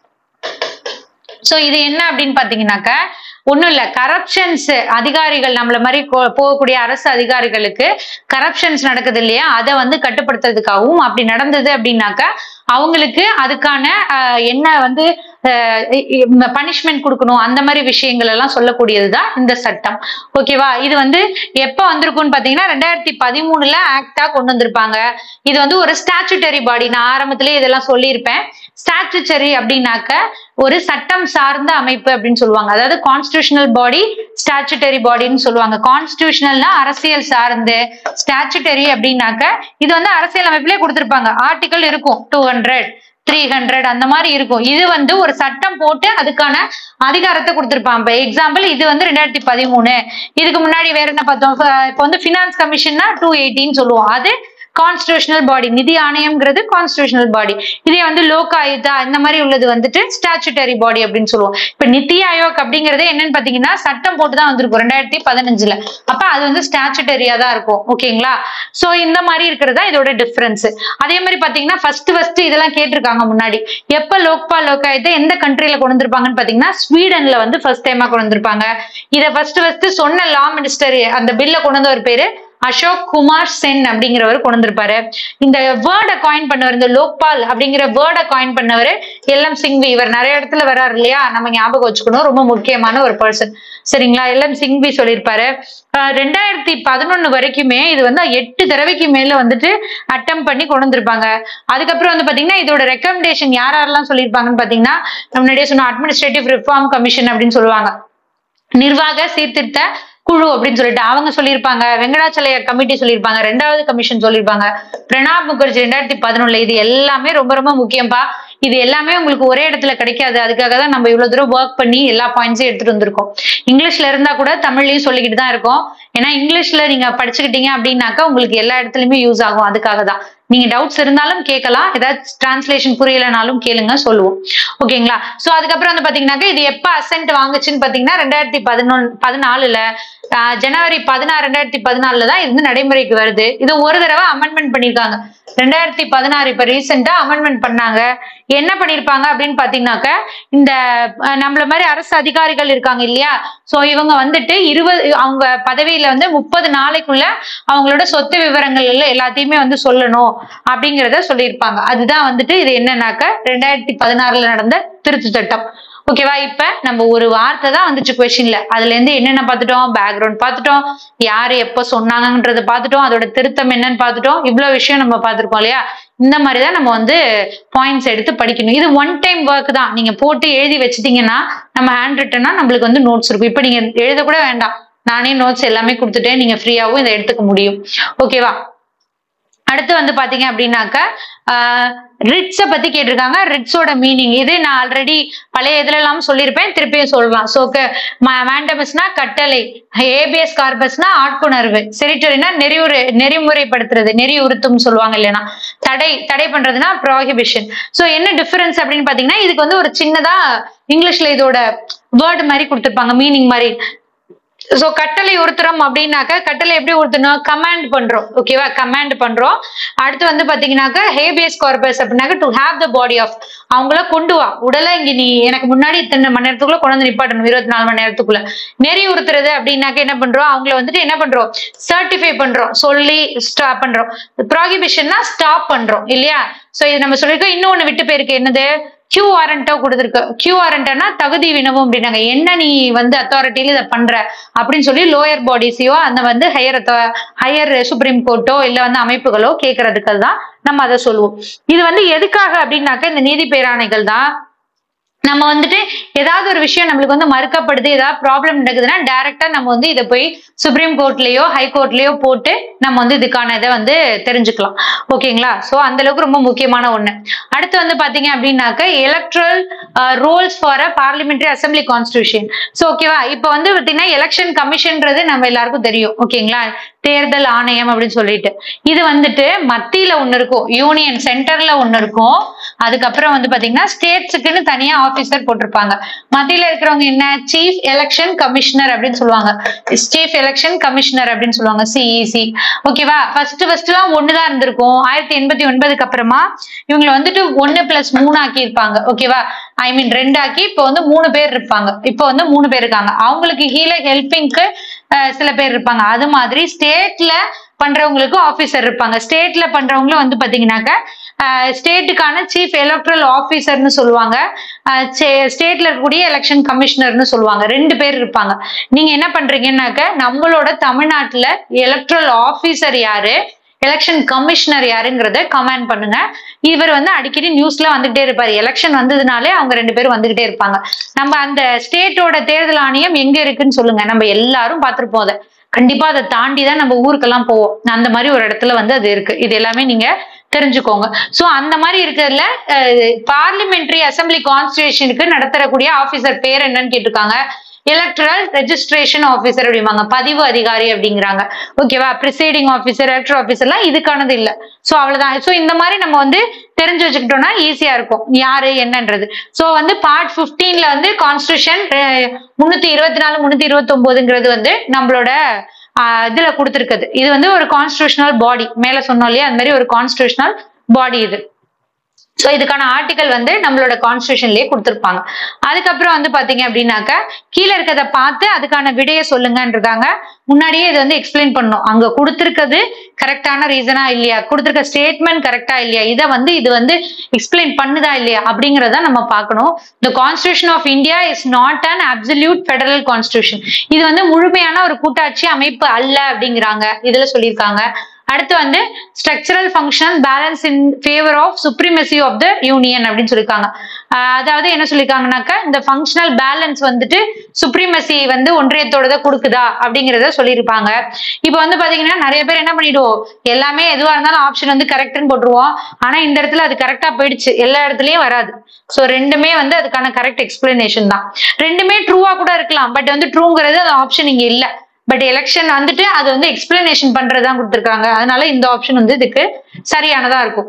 சோ இது என்ன அப்படின்னு பாத்தீங்கன்னாக்க ஒண்ணும் இல்ல கரப்ஷன்ஸ் அதிகாரிகள் நம்மள மாதிரி கோ- போகக்கூடிய அரசு அதிகாரிகளுக்கு கரப்ஷன்ஸ் நடக்குது இல்லையா அதை வந்து கட்டுப்படுத்துறதுக்காகவும் அப்படி நடந்தது அப்படின்னாக்கா அவங்களுக்கு அதுக்கான ஆஹ், என்ன வந்து பனிஷ்மெண்ட் கொடுக்கணும் அந்த மாதிரி விஷயங்கள் எல்லாம் சொல்லக்கூடியதுதான் இந்த சட்டம் ஓகேவா இது வந்து எப்ப வந்திருக்கும்னு பாத்தீங்கன்னா ரெண்டாயிரத்தி பதிமூணுல ஆக்டா கொண்டு வந்திருப்பாங்க இது வந்து ஒரு ஸ்டாச்சுட்டரி பாடி நான் ஆரம்பத்திலேயே இதெல்லாம் சொல்லியிருப்பேன் ஸ்டாச்சுட்டரி அப்படின்னாக்க ஒரு சட்டம் சார்ந்த அமைப்பு அப்படின்னு சொல்லுவாங்க அதாவது கான்ஸ்டியூஷனல் பாடி ஸ்டாச்சுட்டரி பாடின்னு சொல்லுவாங்க கான்ஸ்டியூஷனல்னா அரசியல் சார்ந்து ஸ்டாச்சுட்டரி அப்படின்னாக்க இது வந்து அரசியல் அமைப்பிலே கொடுத்திருப்பாங்க ஆர்டிகல் இருக்கும் டூ ஹண்ட்ரட் த்ரீ ஹண்ட்ரட் அந்த மாதிரி இருக்கும் இது வந்து ஒரு சட்டம் போட்டு அதுக்கான அதிகாரத்தை கொடுத்திருப்பாங்க இப்ப எக்ஸாம்பிள் இது வந்து ரெண்டாயிரத்தி பதிமூணு இதுக்கு முன்னாடி வேற என்ன பார்த்தோம் இப்ப வந்து பினான்ஸ் கமிஷன்னா டூ எயிட்டின்னு சொல்லுவோம் அது கான்ஸ்டியூஷனல் பாடி நிதி ஆணையம்ங்கிறது கான்ஸ்டியூஷனல் பாடி இதே வந்து லோக் ஆயுதா இந்த மாதிரி உள்ளது வந்துட்டு ஸ்டாச்சுட்டரி பாடி அப்படின்னு சொல்லுவோம் இப்ப நித்தி ஆயோக் அப்படிங்கறது என்னன்னு பாத்தீங்கன்னா சட்டம் போட்டு தான் வந்திருக்கும் ரெண்டாயிரத்தி பதினஞ்சுல அப்ப அது வந்து ஸ்டாச்சுட்டரியா தான் இருக்கும் ஓகேங்களா சோ இந்த மாதிரி இருக்கிறது தான் இதோட டிஃபரன்ஸ் அதே மாதிரி பாத்தீங்கன்னா ஃபர்ஸ்ட் ஃபர்ஸ்ட் இதெல்லாம் கேட்டிருக்காங்க முன்னாடி எப்ப லோக்பால் லோகாயுதா எந்த கண்ட்ரில கொண்டு வந்திருப்பாங்கன்னு பாத்தீங்கன்னா ஸ்வீடன்ல வந்து ஃபர்ஸ்ட் டைமா கொண்டு வந்திருப்பாங்க இதை ஃபர்ஸ்ட் ஃபர்ஸ்ட் சொன்ன லா மினிஸ்டர் அந்த பில்ல கொண்டு வந்தவர் பேரு அசோக் குமார் சென் அப்படிங்கிறவர் கொண்டு வந்திருப்பாரு இந்த வேர்டை காயின் பண்ணவர் இந்த லோக்பால் அப்படிங்கிற வேர்டை காயின் பண்ணவர் எல் எம் சிங்வி இவர் நிறைய இடத்துல வர்றாரு இல்லையா நம்ம ஞாபகம் வச்சுக்கணும் ரொம்ப முக்கியமான ஒரு பர்சன் சரிங்களா எல் எம் சிங்வி சொல்லியிருப்பாரு ஆஹ் ரெண்டாயிரத்தி பதினொன்னு வரைக்குமே இது வந்து எட்டு தடவைக்கு மேல வந்துட்டு அட்டம் பண்ணி கொண்டு வந்திருப்பாங்க அதுக்கப்புறம் வந்து பாத்தீங்கன்னா இதோட ரெக்கமெண்டேஷன் யார் யாரெல்லாம் சொல்லியிருப்பாங்கன்னு பாத்தீங்கன்னா நம்ம முன்னாடியே சொன்ன அட்மினிஸ்ட்ரேட்டிவ் ரிஃபார்ம் கமிஷன் அப்படின்னு சொல்லுவாங்க நிர்வாக சீர்திருத்த குழு அப்படின்னு சொல்லிட்டு அவங்க சொல்லியிருப்பாங்க வெங்கடாச்சலைய கமிட்டி சொல்லியிருப்பாங்க ரெண்டாவது கமிஷன் சொல்லியிருப்பாங்க பிரணாப் முகர்ஜி ரெண்டாயிரத்தி பதினொன்னுல இது எல்லாமே ரொம்ப ரொம்ப முக்கியம்பா இது எல்லாமே உங்களுக்கு ஒரே இடத்துல கிடைக்காது அதுக்காக தான் நம்ம இவ்வளவு தூரம் ஒர்க் பண்ணி எல்லா பாயிண்ட்ஸையும் எடுத்துட்டு வந்திருக்கோம் இங்கிலீஷ்ல இருந்தா கூட தமிழ்லயும் சொல்லிக்கிட்டு தான் இருக்கோம் ஏன்னா இங்கிலீஷ்ல நீங்க படிச்சுக்கிட்டீங்க அப்படின்னாக்கா உங்களுக்கு எல்லா இடத்துலயுமே யூஸ் ஆகும் அதுக்காக தான் நீங்க டவுட்ஸ் இருந்தாலும் கேட்கலாம் ஏதாவது டிரான்ஸ்லேஷன் புரியலனாலும் கேளுங்க சொல்லுவோம் ஓகேங்களா சோ அதுக்கப்புறம் வந்து பாத்தீங்கன்னாக்கா இது எப்ப அசென்ட் வாங்குச்சுன்னு பாத்தீங்கன்னா ரெண்டாயிரத்தி பதினொன்னு பதினாலுல ஆஹ் ஜனவரி பதினாறு ரெண்டாயிரத்தி பதினாலுல தான் இது வந்து நடைமுறைக்கு வருது இது ஒரு தடவை அமெண்ட்மெண்ட் பண்ணிருக்காங்க ரெண்டாயிரத்தி பதினாறு இப்ப ரீசெண்டா அமெண்ட்மெண்ட் பண்ணாங்க என்ன பண்ணிருப்பாங்க அப்படின்னு பாத்தீங்கன்னாக்க இந்த அஹ், நம்மள மாதிரி அரசு அதிகாரிகள் இருக்காங்க இல்லையா சோ இவங்க வந்துட்டு இருபது அவங்க பதவியில வந்து முப்பது நாளைக்குள்ள அவங்களோட சொத்து விவரங்கள் எல்லாம் எல்லாத்தையுமே வந்து சொல்லணும் அப்படிங்கறத சொல்லியிருப்பாங்க அதுதான் வந்துட்டு இது என்னன்னாக்க ரெண்டாயிரத்தி பதினாறுல நடந்த திருத்த சட்டம் ஓகேவா இப்ப நம்ம ஒரு வார்த்தை தான் வந்துச்சு கொஸ்டின்ல அதுல இருந்து என்னென்ன பார்த்துட்டோம் பேக்ரவுண்ட் பார்த்துட்டோம் யாரு எப்ப சொன்னாங்கன்றத பார்த்துட்டோம் அதோட திருத்தம் என்னன்னு பார்த்துட்டோம் இவ்வளவு விஷயம் நம்ம பார்த்திருக்கோம் இல்லையா இந்த மாதிரி தான் நம்ம வந்து பாயிண்ட்ஸ் எடுத்து படிக்கணும் இது ஒன் டைம் ஒர்க் தான் நீங்க போட்டு எழுதி வச்சிட்டீங்கன்னா நம்ம ஹேண்ட் ரிட்டனா நம்மளுக்கு வந்து நோட்ஸ் இருக்கும் இப்ப நீங்க எழுத கூட வேண்டாம் நானே நோட்ஸ் எல்லாமே கொடுத்துட்டேன் நீங்க ஃப்ரீயாவும் இதை எடுத்துக்க முடியும் ஓகேவா அடுத்து வந்து பாத்தீங்க அப்படின்னாக்க ரிட்ஸ பத்தி கேட்டிருக்காங்க ரிட்ஸோட மீனிங் இது நான் ஆல்ரெடி பழைய இதுல எல்லாம் சொல்லியிருப்பேன் திருப்பியும் சொல்லலாம் சோ மேண்டமஸ்னா கட்டளை ஏபிஎஸ் கார்பஸ்னா ஆட்குணர்வு செரிட்டரினா நெறிவுரை நெறிமுறைப்படுத்துறது நெறியுறுத்தும் சொல்லுவாங்க இல்லைன்னா தடை தடை பண்றதுன்னா ப்ராஹிபிஷன் சோ என்ன டிஃபரன்ஸ் அப்படின்னு பாத்தீங்கன்னா இதுக்கு வந்து ஒரு சின்னதா இங்கிலீஷ்ல இதோட வேர்டு மாதிரி கொடுத்திருப்பாங்க மீனிங் மாதிரி சோ கட்டளை உறுத்துறோம் அப்படின்னாக்க கட்டளை எப்படி உறுத்தணும் கமாண்ட் பண்றோம் ஓகேவா கமாண்ட் பண்றோம் அடுத்து வந்து பாத்தீங்கன்னாக்க ஹேபியஸ் கார்பஸ் அப்படின்னாக்க to have the body of அவங்கள கொண்டு வா உடலை இங்க நீ எனக்கு முன்னாடி இத்தனை மணி நேரத்துக்குள்ள கொண்டு வந்து நிப்பாட்டணும் இருபத்தி நாலு மணி நேரத்துக்குள்ள நெறி உறுத்துறது அப்படின்னாக்க என்ன பண்றோம் அவங்கள வந்துட்டு என்ன பண்றோம் சர்டிஃபை பண்றோம் சொல்லி ஸ்டாப் பண்றோம் ப்ராகிபிஷன்னா ஸ்டாப் பண்றோம் இல்லையா சோ இது நம்ம சொல்லிருக்கோம் இன்னொன்னு விட்டு போயிருக்கு என்னது கியூ வாரண்டா கொடுத்துருக்கு கியூ வாரண்டனா தகுதி வினவும் அப்படின்னாங்க என்ன நீ வந்து அத்தாரிட்டியில இதை பண்ற அப்படின்னு சொல்லி லோயர் பாடிஸையோ அந்த வந்து ஹையர் ஹையர் சுப்ரீம் கோர்ட்டோ இல்ல வந்து அமைப்புகளோ கேட்கறதுக்கு தான் நம்ம அதை சொல்லுவோம் இது வந்து எதுக்காக அப்படின்னாக்க இந்த நீதி பேராணைகள் தான் நம்ம வந்துட்டு ஏதாவது ஒரு விஷயம் நம்மளுக்கு வந்து மறுக்கப்படுது ஏதாவது ப்ராப்ளம் நடக்குதுன்னா டைரக்டா நம்ம வந்து இதை போய் சுப்ரீம் கோர்ட்லயோ ஹை கோர்ட்லயோ போட்டு நம்ம வந்து இதுக்கான இதை வந்து தெரிஞ்சுக்கலாம் ஓகேங்களா சோ அந்த அளவுக்கு ரொம்ப முக்கியமான ஒண்ணு அடுத்து வந்து பாத்தீங்க அப்படின்னாக்க electoral rolls for a parliamentary assembly constitution so ஓகேவா இப்போ வந்து பாத்தீங்கன்னா எலெக்ஷன் கமிஷன்ன்றது நம்ம எல்லாருக்கும் தெரியும் ஓகேங்களா தேர்தல் ஆணையம் அப்படின்னு சொல்லிட்டு இது வந்துட்டு மத்தியில ஒண்ணு இருக்கும் யூனியன் சென்டர்ல ஒண்ணு இருக்கும் அதுக்கப்புறம் வந்து பாத்தீங்கன்னா ஸ்டேட்ஸுக்குன்னு தனியா ஆபீசர் போட்டிருப்பாங்க மத்தியில இருக்கிறவங்க என்ன சீஃப் எலெக்ஷன் கமிஷனர் அப்படின்னு சொல்லுவாங்க சீஃப் எலெக்ஷன் கமிஷனர் அப்படின்னு சொல்லுவாங்க சிஇசி ஓகேவா ஃபர்ஸ்ட் ஃபர்ஸ்ட் எல்லாம் ஒண்ணுதான் இருந்திருக்கும் ஆயிரத்தி எண்பத்தி ஒன்பதுக்கு அப்புறமா இவங்களை வந்துட்டு ஒன்னு பிளஸ் மூணு ஆக்கி இருப்பாங்க ஓகேவா ஐ மீன் ரெண்டு ஆக்கி இப்போ வந்து மூணு பேர் இருப்பாங்க இப்போ வந்து மூணு பேர் இருக்காங்க அவங்களுக்கு கீழே ஹெல்பிங்க்கு சில பேர் இருப்பாங்க அது மாதிரி ஸ்டேட்ல பண்றவங்களுக்கு ஆபீசர் இருப்பாங்க ஸ்டேட்ல பண்றவங்களும் வந்து பாத்தீங்கன்னாக்க ஸ்டேட்டுக்கான சீஃப் எலக்ட்ரல் ஆபீசர்னு சொல்லுவாங்க ஸ்டேட்ல இருக்கக்கூடிய எலெக்ஷன் கமிஷனர்னு சொல்லுவாங்க ரெண்டு பேர் இருப்பாங்க நீங்க என்ன பண்றீங்கன்னாக்க நம்மளோட தமிழ்நாட்டுல எலக்ட்ரல் ஆபீசர் யாரு எலெக்ஷன் கமிஷனர் யாருங்கிறத கமெண்ட் பண்ணுங்க இவர் வந்து அடிக்கடி நியூஸ்ல வந்துகிட்டே இருப்பாரு எலெக்ஷன் வந்ததுனாலே அவங்க ரெண்டு பேரும் வந்துகிட்டே இருப்பாங்க நம்ம அந்த ஸ்டேட்டோட தேர்தல் ஆணையம் எங்க இருக்குன்னு சொல்லுங்க நம்ம எல்லாரும் பார்த்திருப்போம் அதை கண்டிப்பா அதை தாண்டி தான் நம்ம ஊருக்கெல்லாம் போவோம் அந்த மாதிரி ஒரு இடத்துல வந்து அது இருக்கு இது எல்லாமே நீங்க தெரிஞ்சுக்கோங்க சோ அந்த மாதிரி இருக்கிறதுல பார்லிமெண்டரி அசம்பிளி கான்ஸ்டியூஷனுக்கு நடத்தக்கூடிய ஆபீசர் பேர் என்னன்னு கேட்டிருக்காங்க எலக்ட்ரல் ரெஜிஸ்ட்ரேஷன் ஆஃபீஸர் அப்படிம்பாங்க பதிவு அதிகாரி அப்படிங்கிறாங்க ஓகேவா ப்ரிசைடிங் ஆஃபீஸர் எலக்ட்ரல் ஆஃபீஸர்லாம் இதுக்கானது இல்ல சோ அவ்வளவுதான் சோ இந்த மாதிரி நம்ம வந்து தெரிஞ்சு வச்சுக்கிட்டோம்னா ஈஸியா இருக்கும் யாரு என்னன்றது சோ வந்து பார்ட் 15ல வந்து கான்ஸ்டியூஷன் முன்னூத்தி இருபத்தி நாலு முன்னூத்தி இருபத்தி ஒன்பதுங்கிறது வந்து நம்மளோட ஆஹ் இதுல கொடுத்துருக்குது இது வந்து ஒரு கான்ஸ்டியூஷனல் பாடி மேல சொன்னோம் இல்லையா அந்த மாதிரி ஒரு கான்ஸ்டியூஷனல் பாடி இது சோ இதுக்கான ஆர்டிகல் வந்து நம்மளோட கான்ஸ்டியூஷன்லயே கொடுத்திருப்பாங்க அதுக்கப்புறம் வந்து பாத்தீங்க அப்படின்னாக்க கீழே இருக்கிறத பார்த்து அதுக்கான விடையை சொல்லுங்கன்றதாங்க முன்னாடியே இது வந்து எக்ஸ்பிளைன் பண்ணணும் அங்க கொடுத்திருக்கிறது கரெக்டான ரீசனா இல்லையா கொடுத்திருக்க ஸ்டேட்மெண்ட் கரெக்டா இல்லையா இதை வந்து இது வந்து எக்ஸ்பிளைன் பண்ணுதா இல்லையா அப்படிங்கறத நம்ம பார்க்கணும் the constitution of India is not an absolute federal constitution இது வந்து முழுமையான ஒரு கூட்டாட்சி அமைப்பு அல்ல அப்படிங்கிறாங்க இதுல சொல்லியிருக்காங்க அடுத்து வந்து structural functional balance in favour of supremacy of the union அப்படின்னு சொல்லியிருக்காங்க ஆஹ் அதாவது என்ன சொல்லியிருக்காங்கனாக்கா இந்த ஃபங்க்ஷனல் பேலன்ஸ் வந்துட்டு சுப்ரிமசி வந்து ஒன்றியத்தோட கொடுக்குதா அப்படிங்கிறத சொல்லியிருப்பாங்க இப்போ வந்து பாத்தீங்கன்னா நிறைய பேர் என்ன பண்ணிடுவோம் எல்லாமே எதுவா இருந்தாலும் ஆப்ஷன் வந்து கரெக்ட்னு போட்டுருவோம் ஆனா இந்த இடத்துல அது கரெக்டா போயிடுச்சு எல்லா இடத்துலயும் வராது சோ ரெண்டுமே வந்து அதுக்கான கரெக்ட் எக்ஸ்பிளனேஷன் தான் ரெண்டுமே ட்ரூவா கூட இருக்கலாம் பட் வந்து ட்ரூங்கிறது அந்த ஆப்ஷன் இங்க இல்ல பட் எலெக்ஷன் வந்துட்டு அது வந்து எக்ஸ்பிளனேஷன் பண்றதுதான் கொடுத்துருக்காங்க அதனால இந்த ஆப்ஷன் வந்து இதுக்கு சரியானதா இருக்கும்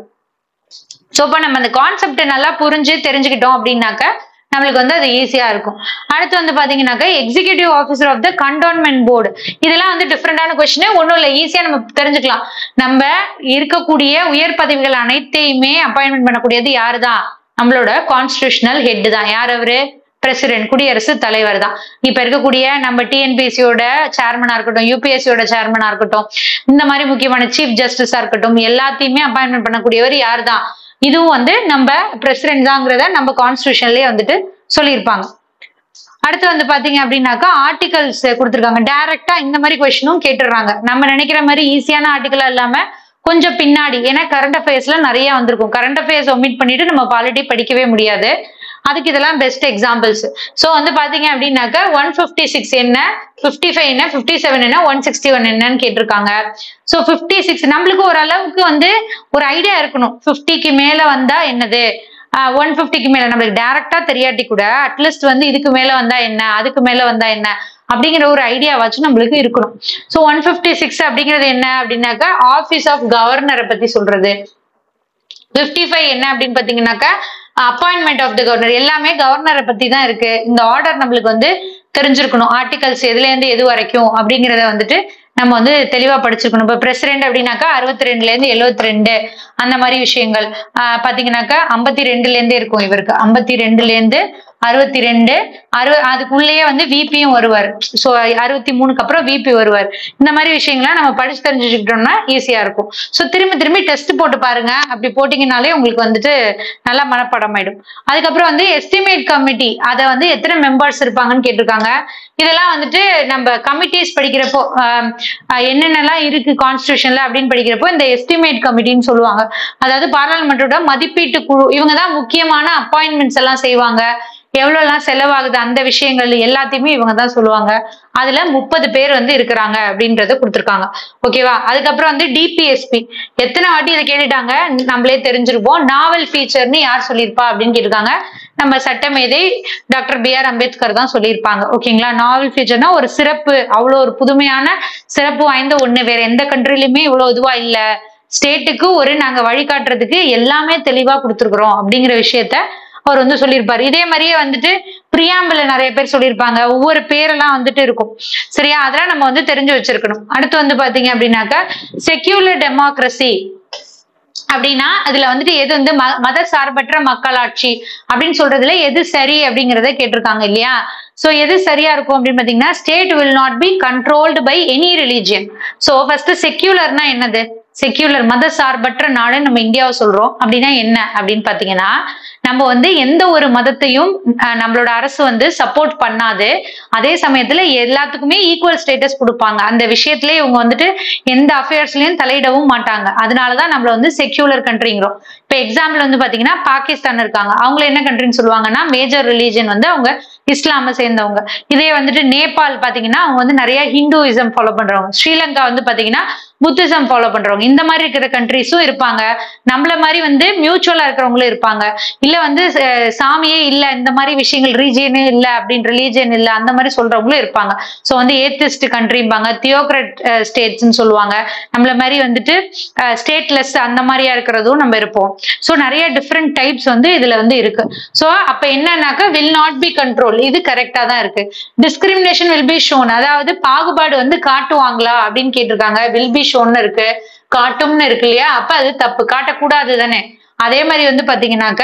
சோ இப்போ நம்ம அந்த கான்செப்ட் நல்லா புரிஞ்சு தெரிஞ்சுக்கிட்டோம் அப்படின்னாக்க நம்மளுக்கு வந்து அது ஈஸியா இருக்கும் அடுத்து வந்து பாத்தீங்கன்னாக்க executive officer of the cantonment board இதெல்லாம் வந்து டிஃப்ரெண்டான கொஸ்டின் ஒன்றும் இல்லை ஈஸியா நம்ம தெரிஞ்சுக்கலாம் நம்ம இருக்கக்கூடிய உயர் பதவிகள் அனைத்தையுமே அப்பாயின்மெண்ட் பண்ணக்கூடியது யாரு தான் நம்மளோட கான்ஸ்டியூஷனல் ஹெட் தான் யார் அவரு பிரசிடென்ட் குடியரசு தலைவர் தான் இப்ப இருக்கக்கூடிய நம்ம டிஎன்பிஎஸ்சியோட சேர்மனா இருக்கட்டும் யூபிஎஸ்சியோட சேர்மனா இருக்கட்டும் இந்த மாதிரி முக்கியமான சீஃப் ஜஸ்டிஸா இருக்கட்டும் எல்லாத்தையுமே அப்பாயின்மெண்ட் பண்ணக்கூடியவர் யார் தான் இதுவும் வந்து நம்ம பிரசிடென்ட் தாங்கிறத நம்ம கான்ஸ்டியூஷன்லயே வந்துட்டு சொல்லியிருப்பாங்க அடுத்து வந்து பாத்தீங்க அப்படின்னாக்கா ஆர்டிகல்ஸ் கொடுத்துருக்காங்க டைரக்டா இந்த மாதிரி கொஸ்டினும் கேட்டுடுறாங்க நம்ம நினைக்கிற மாதிரி ஈஸியான ஆர்டிகலா இல்லாம கொஞ்சம் பின்னாடி ஏன்னா கரண்ட் அஃபேர்ஸ்ல நிறைய வந்திருக்கும் கரண்ட் அஃபேர்ஸ் ஒமிட் பண்ணிட்டு நம்ம பாலிட்டி படிக்கவே முடியாது அதுக்கு இதெல்லாம் பெஸ்ட் எக்ஸாம்பிள்ஸ் ஸோ வந்து பாத்தீங்க அப்படின்னாக்கா ஒன் ஃபிஃப்டி சிக்ஸ் என்ன ஃபிஃப்டி ஃபைவ் என்ன ஃபிஃப்டி செவன் என்ன ஒன் சிக்ஸ்டி ஒன் என்னன்னு கேட்டிருக்காங்க ஸோ ஃபிஃப்டி சிக்ஸ் நம்மளுக்கு ஓரளவுக்கு வந்து ஒரு ஐடியா இருக்கணும் ஃபிஃப்டிக்கு மேல வந்தா என்னது ஒன் ஃபிஃப்டிக்கு மேல நம்மளுக்கு டைரக்டா தெரியாட்டி கூட அட்லீஸ்ட் வந்து இதுக்கு மேல வந்தா என்ன அதுக்கு மேல வந்தா என்ன அப்படிங்கிற ஒரு ஐடியாவாச்சும் நம்மளுக்கு இருக்கணும் ஸோ ஒன் ஃபிஃப்டி சிக்ஸ் அப்படிங்கிறது என்ன அப்படின்னாக்கா ஆஃபீஸ் ஆஃப் கவர்னரை பத்தி சொல்றது ஃபிஃப்டி ஃபைவ் என்ன அப்படின்னு பாத்தீங்கன்னாக்கா அப்பாயின்மெண்ட் ஆஃப் த கவர்னர் எல்லாமே கவர்னரை பத்தி தான் இருக்கு இந்த ஆர்டர் நம்மளுக்கு வந்து தெரிஞ்சிருக்கணும் ஆர்டிகல்ஸ் எதுல இருந்து எது வரைக்கும் அப்படிங்கறத வந்துட்டு நம்ம வந்து தெளிவா படிச்சிருக்கணும் இப்ப பிரசிடென்ட் அப்படின்னாக்கா அறுபத்தி ரெண்டுல இருந்து எழுபத்தி ரெண்டு அந்த மாதிரி விஷயங்கள் ஆஹ் பாத்தீங்கன்னாக்கா ஐம்பத்தி ரெண்டுல இருந்து இருக்கும் இவருக்கு ஐம்பத்தி ரெண்டுல இருந்து அறுபத்தி ரெண்டு அறு அதுக்குள்ளேயே வந்து விபியும் வருவார் ஸோ அறுபத்தி மூணுக்கு அப்புறம் விபி வருவார் இந்த மாதிரி விஷயங்கள்லாம் நம்ம படிச்சு தெரிஞ்சுக்கிட்டோம்னா ஈஸியா இருக்கும் ஸோ திரும்பி திரும்பி டெஸ்ட் போட்டு பாருங்க அப்படி போட்டீங்கனாலே உங்களுக்கு வந்துட்டு நல்லா மனப்பாடம் ஆயிடும் அதுக்கப்புறம் வந்து எஸ்டிமேட் கமிட்டி அதை வந்து எத்தனை மெம்பர்ஸ் இருப்பாங்கன்னு கேட்டிருக்காங்க இதெல்லாம் வந்துட்டு நம்ம கமிட்டிஸ் படிக்கிறப்போ ஆஹ் ஆஹ் என்னென்னலாம் இருக்கு கான்ஸ்டியூஷன்ல அப்படின்னு படிக்கிறப்போ இந்த எஸ்டிமேட் கமிட்டின்னு சொல்லுவாங்க அதாவது பாராளுமன்றோட மதிப்பீட்டு குழு இவங்க தான் முக்கியமான அப்பாயின்மெண்ட்ஸ் எல்லாம் செய்வாங்க எவ்வளவு எல்லாம் செலவாகுது அந்த விஷயங்கள் எல்லாத்தையுமே இவங்க தான் சொல்லுவாங்க அதுல முப்பது பேர் வந்து இருக்கிறாங்க அப்படின்றத கொடுத்துருக்காங்க ஓகேவா அதுக்கப்புறம் வந்து டிபிஎஸ்பி எத்தனை வாட்டி இதை கேட்டுட்டாங்க நம்மளே தெரிஞ்சிருப்போம் நாவல் ஃபீச்சர்னு யார் சொல்லியிருப்பா அப்படின்னு கேட்டிருக்காங்க நம்ம சட்டமேதை டாக்டர் பி ஆர் அம்பேத்கர் தான் சொல்லியிருப்பாங்க ஓகேங்களா நாவல் ஃபீச்சர்னா ஒரு சிறப்பு அவ்வளோ ஒரு புதுமையான சிறப்பு வாய்ந்த ஒண்ணு வேற எந்த கண்ட்ரிலுமே இவ்வளவு இதுவா இல்ல ஸ்டேட்டுக்கு ஒரு நாங்க வழிகாட்டுறதுக்கு எல்லாமே தெளிவா கொடுத்துருக்குறோம் அப்படிங்கிற விஷயத்த அவர் வந்து சொல்லியிருப்பாரு இதே மாதிரியே வந்துட்டு பிரியாம்பிள் நிறைய பேர் சொல்லியிருப்பாங்க ஒவ்வொரு பேரெல்லாம் வந்துட்டு இருக்கும் சரியா அதெல்லாம் நம்ம வந்து தெரிஞ்சு வச்சிருக்கணும் அடுத்து வந்து பாத்தீங்க அப்படின்னாக்கா செக்யூலர் டெமோக்ரஸி அப்படின்னா அதுல வந்துட்டு எது வந்து ம- மத சார்பற்ற மக்களாட்சி அப்படின்னு சொல்றதுல எது சரி அப்படிங்கறத கேட்டிருக்காங்க இல்லையா சோ எது சரியா இருக்கும் அப்படின்னு பாத்தீங்கன்னா state will not be controlled by any religion so first செக்யூலர்னா என்னது செக்யூலர் மத சார்பற்ற நாடுன்னு நம்ம இந்தியாவை சொல்றோம் அப்படின்னா என்ன அப்படின்னு பாத்தீங்கன்னா நம்ம வந்து எந்த ஒரு மதத்தையும் அஹ், நம்மளோட அரசு வந்து சப்போர்ட் பண்ணாது அதே சமயத்துல எல்லாத்துக்குமே ஈக்குவல் ஸ்டேட்டஸ் கொடுப்பாங்க அந்த விஷயத்திலே இவங்க வந்துட்டு எந்த அஃபேர்ஸ்லயும் தலையிடவும் மாட்டாங்க அதனாலதான் நம்மள வந்து செக்யூலர் கண்ட்ரிங்கிறோம் இப்ப எக்ஸாம்பிள் வந்து பாத்தீங்கன்னா பாகிஸ்தான் இருக்காங்க அவங்கள என்ன கண்ட்ரின்னு சொல்லுவாங்கன்னா மேஜர் ரிலீஜன் வந்து அவங்க இஸ்லாமை சேர்ந்தவங்க இதே வந்துட்டு நேபாள் பாத்தீங்கன்னா அவங்க வந்து நிறைய ஹிந்துயிசம் ஃபாலோ பண்றவங்க ஸ்ரீலங்கா வந்து பாத்தீங்கன்னா புத்திசம் ஃபாலோ பண்றவங்க இந்த மாதிரி இருக்கிற கண்ட்ரிஸும் இருப்பாங்க நம்மள மாதிரி வந்து மியூச்சுவலா இருக்கிறவங்களும் இருப்பாங்க இல்ல வந்து அஹ், சாமியே இல்ல இந்த மாதிரி விஷயங்கள் ரீஜியனே இல்ல அப்படின்னு ரிலீஜியன் இல்ல அந்த மாதிரி சொல்றவங்களும் இருப்பாங்க சோ வந்து ஏத்திஸ்ட் கண்ட்ரிம்பாங்க தியோக்ரட் ஸ்டேட்ஸ்னு சொல்லுவாங்க நம்மள மாதிரி வந்துட்டு ஸ்டேட்லெஸ் அந்த மாதிரியா இருக்கிறதும் நம்ம இருப்போம் சோ நிறைய டிஃப்ரெண்ட் டைப்ஸ் வந்து இதுல வந்து இருக்கு சோ அப்ப என்னன்னாக்கா வில் நாட் பி கண்ட்ரோல் இது கரெக்டா தான் இருக்கு டிஸ்கிரிமினேஷன் வில் பி ஷோன் அதாவது பாகுபாடு வந்து காட்டுவாங்களா அப்படின்னு கேட்டிருக்காங்க வில் பி ஷோன்னு இருக்கு காட்டும்னு இருக்கு இல்லையா அப்ப அது தப்பு காட்டக்கூடாது தானே அதே மாதிரி வந்து பாத்தீங்கன்னாக்க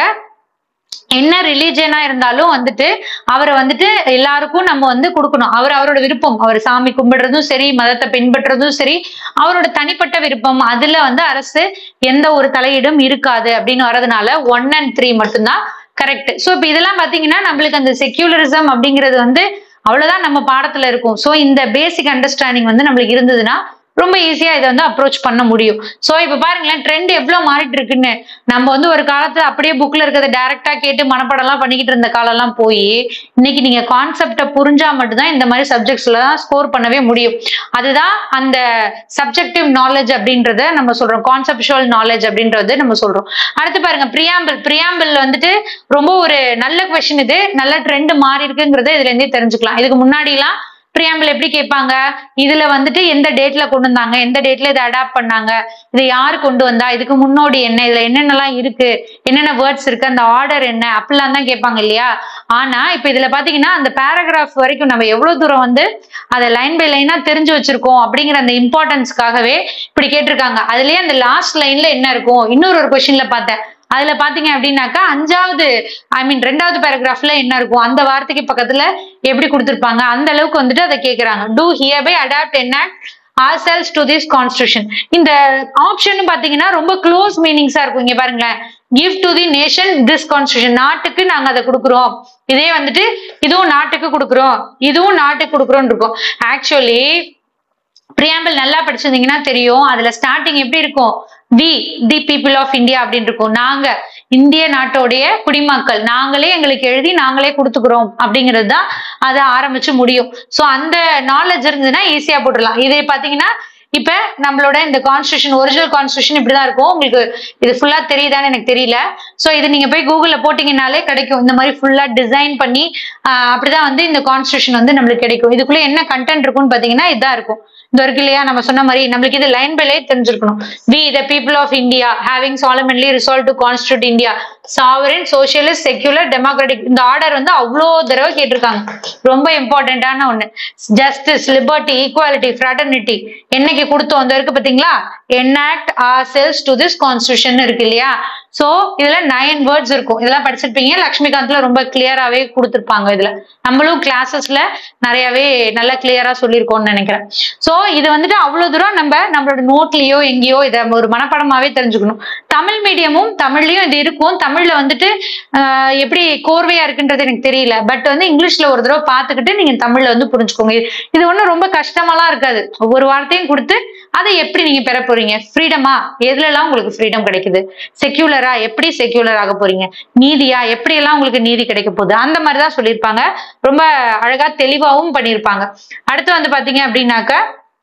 என்ன ரிலீஜியனா இருந்தாலும் வந்துட்டு அவரை வந்துட்டு எல்லாருக்கும் நம்ம வந்து கொடுக்கணும் அவர் அவரோட விருப்பம் அவர் சாமி கும்பிடுறதும் சரி மதத்தை பின்பற்றுறதும் சரி அவரோட தனிப்பட்ட விருப்பம் அதுல வந்து அரசு எந்த ஒரு தலையீடும் இருக்காது அப்படின்னு வரதுனால ஒன் அண்ட் த்ரீ மட்டும்தான் கரெக்ட் சோ இப்ப இதெல்லாம் பாத்தீங்கன்னா நம்மளுக்கு அந்த செக்யூலரிசம் அப்படிங்கிறது வந்து அவ்வளவுதான் நம்ம பாடத்துல இருக்கும் சோ இந்த பேசிக் அண்டர்ஸ்டாண்டிங் வந்து நம்மளுக்கு இருந்ததுன்னா ரொம்ப ஈஸியா இதை வந்து அப்ரோச் பண்ண முடியும் சோ இப்ப பாருங்களேன் ட்ரெண்ட் எவ்வளவு மாறிட்டு இருக்குன்னு நம்ம வந்து ஒரு காலத்துல அப்படியே புக்ல இருக்கிறத டைரக்டா கேட்டு மனப்பாடம்லாம் பண்ணிக்கிட்டு இருந்த காலம்லாம் போய் இன்னைக்கு நீங்க கான்செப்டை புரிஞ்சா மட்டும்தான் இந்த மாதிரி சப்ஜெக்ட்ஸ்ல தான் ஸ்கோர் பண்ணவே முடியும் அதுதான் அந்த சப்ஜெக்டிவ் நாலேஜ் அப்படின்றத நம்ம சொல்றோம் கான்செப்டுவல் நாலேஜ் அப்படின்றது நம்ம சொல்றோம் அடுத்து பாருங்க பிரியாம்பிள் பிரியாம்பிள் வந்துட்டு ரொம்ப ஒரு நல்ல கொஸ்டின் இது நல்ல ட்ரெண்ட் மாறி இருக்குங்கிறத இதுல இருந்தே தெரிஞ்சுக்கலாம் இதுக்கு முன்னாடி எல்லாம் பிரியாம்பிள் எப்படி கேட்பாங்க இதுல வந்துட்டு எந்த டேட்ல கொண்டு வந்தாங்க எந்த டேட்ல இதை அடாப்ட் பண்ணாங்க இதை யார் கொண்டு வந்தா இதுக்கு முன்னோடி என்ன இதுல என்னென்னலாம் இருக்கு என்னென்ன வேர்ட்ஸ் இருக்கு அந்த ஆர்டர் என்ன அப்படிலாம் தான் கேட்பாங்க இல்லையா ஆனா இப்ப இதுல பாத்தீங்கன்னா அந்த பேராகிராஃப் வரைக்கும் நம்ம எவ்வளவு தூரம் வந்து அதை லைன் பை லைனா தெரிஞ்சு வச்சிருக்கோம் அப்படிங்கிற அந்த இம்பார்ட்டன்ஸ்க்காகவே இப்படி கேட்டிருக்காங்க அதுலயே அந்த லாஸ்ட் லைன்ல என்ன இருக்கும் இன்னொரு ஒரு கொஸ்டின்ல பார்த்தேன் அதுல பாத்தீங்க அப்படின்னாக்கா அஞ்சாவது ஐ மீன் ரெண்டாவது பேராகிராஃப்ல என்ன இருக்கும் அந்த வார்த்தைக்கு பக்கத்துல எப்படி கொடுத்திருப்பாங்க அந்த அளவுக்கு வந்துட்டு அதை கேக்குறாங்க டூ ஹியர் பை அடாப்ட் என்ன ourselves டு திஸ் கான்ஸ்டியூஷன் இந்த ஆப்ஷன் பாத்தீங்கன்னா ரொம்ப க்ளோஸ் மீனிங்ஸா இருக்கும் இங்க பாருங்களேன் give to the nation this constitution நாட்டுக்கு நாங்க அதை கொடுக்குறோம் இதே வந்துட்டு இதுவும் நாட்டுக்கு கொடுக்குறோம் இதுவும் நாட்டுக்கு கொடுக்குறோம் இருக்கும் ஆக்சுவலி பிரியாம்பிள் நல்லா படிச்சிருந்தீங்கன்னா தெரியும் அதுல ஸ்டார்டிங் எப்படி இருக்கும் we the people of India அப்படின்னு இருக்கும் நாங்க இந்திய நாட்டோடைய குடிமக்கள் நாங்களே எங்களுக்கு எழுதி நாங்களே கொடுத்துக்கிறோம் அப்படிங்கிறது தான் அதை ஆரம்பிச்சு முடியும் சோ அந்த நாலேஜ் இருந்ததுன்னா ஈஸியா போட்டுடலாம் இது பாத்தீங்கன்னா இப்ப நம்மளோட இந்த கான்ஸ்டியூஷன் ஒரிஜினல் கான்ஸ்டியூஷன் இப்படிதான் இருக்கும் உங்களுக்கு இது ஃபுல்லா தெரியுதான்னு எனக்கு தெரியல சோ இது நீங்க போய் கூகுள்ல போட்டீங்கன்னாலே கிடைக்கும் இந்த மாதிரி ஃபுல்லா டிசைன் பண்ணி ஆஹ் அப்படிதான் வந்து இந்த கான்ஸ்டியூஷன் வந்து நம்மளுக்கு கிடைக்கும் இதுக்குள்ள என்ன கண்டென்ட் இருக்கும்னு பாத்தீங்கன்னா இதான் இருக்கும் இந்த இருக்கு இல்லையா நம்ம சொன்ன மாதிரி நம்மளுக்கு இது லைன் பை லைன் தெரிஞ்சிருக்கணும் we the people of India having solemnly resolved to constitute India sovereign socialist secular democratic இந்த ஆர்டர் வந்து அவ்வளோ தடவை கேட்டிருக்காங்க ரொம்ப இம்பார்ட்டன்டான ஒண்ணு ஜஸ்டிஸ் லிபர்ட்டி ஈக்குவாலிட்டி ஃப்ராட்டர்னிட்டி என்னைக்கு கொடுத்தோம் அந்த இருக்கு பாத்தீங்களா enact ourselves to this constitution இருக்கு இல்லையா சோ இதுல நைன் வேர்ட்ஸ் இருக்கும் இதெல்லாம் படிச்சிருப்பீங்க லக்ஷ்மிகாந்த்ல ரொம்ப கிளியராவே கொடுத்திருப்பாங்க இதுல நம்மளும் கிளாஸஸ்ல நிறையவே நல்லா கிளியரா சொல்லியிருக்கோம்னு நினைக்கிறேன் சோ இது வந்துட்டு அவ்வளவு தூரம் நம்ம நம்மளோட நோட்லயோ எங்கேயோ இதை ஒரு மனப்பாடமாவே தெரிஞ்சுக்கணும் தமிழ் மீடியமும் தமிழ்லயும் இது இருக்கும் தமிழ்ல வந்துட்டு ஆஹ், எப்படி கோர்வையா இருக்குன்றது எனக்கு தெரியல பட் வந்து இங்கிலீஷ்ல ஒரு தடவை பார்த்துக்கிட்டு நீங்க தமிழ்ல வந்து புரிஞ்சுக்கோங்க இது- இது ஒண்ணும் ரொம்ப கஷ்டமாலாம் இருக்காது ஒவ்வொரு வார்த்தையும் கொடுத்து அதை எப்படி நீங்க பெற போறீங்க ஃப்ரீடமா எதுல எல்லாம் உங்களுக்கு ஃப்ரீடம் கிடைக்குது செக்யூலரா எப்படி செக்யூலர் ஆக போறீங்க நீதியா எப்படி எல்லாம் உங்களுக்கு நீதி கிடைக்க போகுது அந்த மாதிரி தான் சொல்லியிருப்பாங்க ரொம்ப அழகா தெளிவாவும் பண்ணியிருப்பாங்க அடுத்து வந்து பாத்தீங்க அப்படின்னாக்க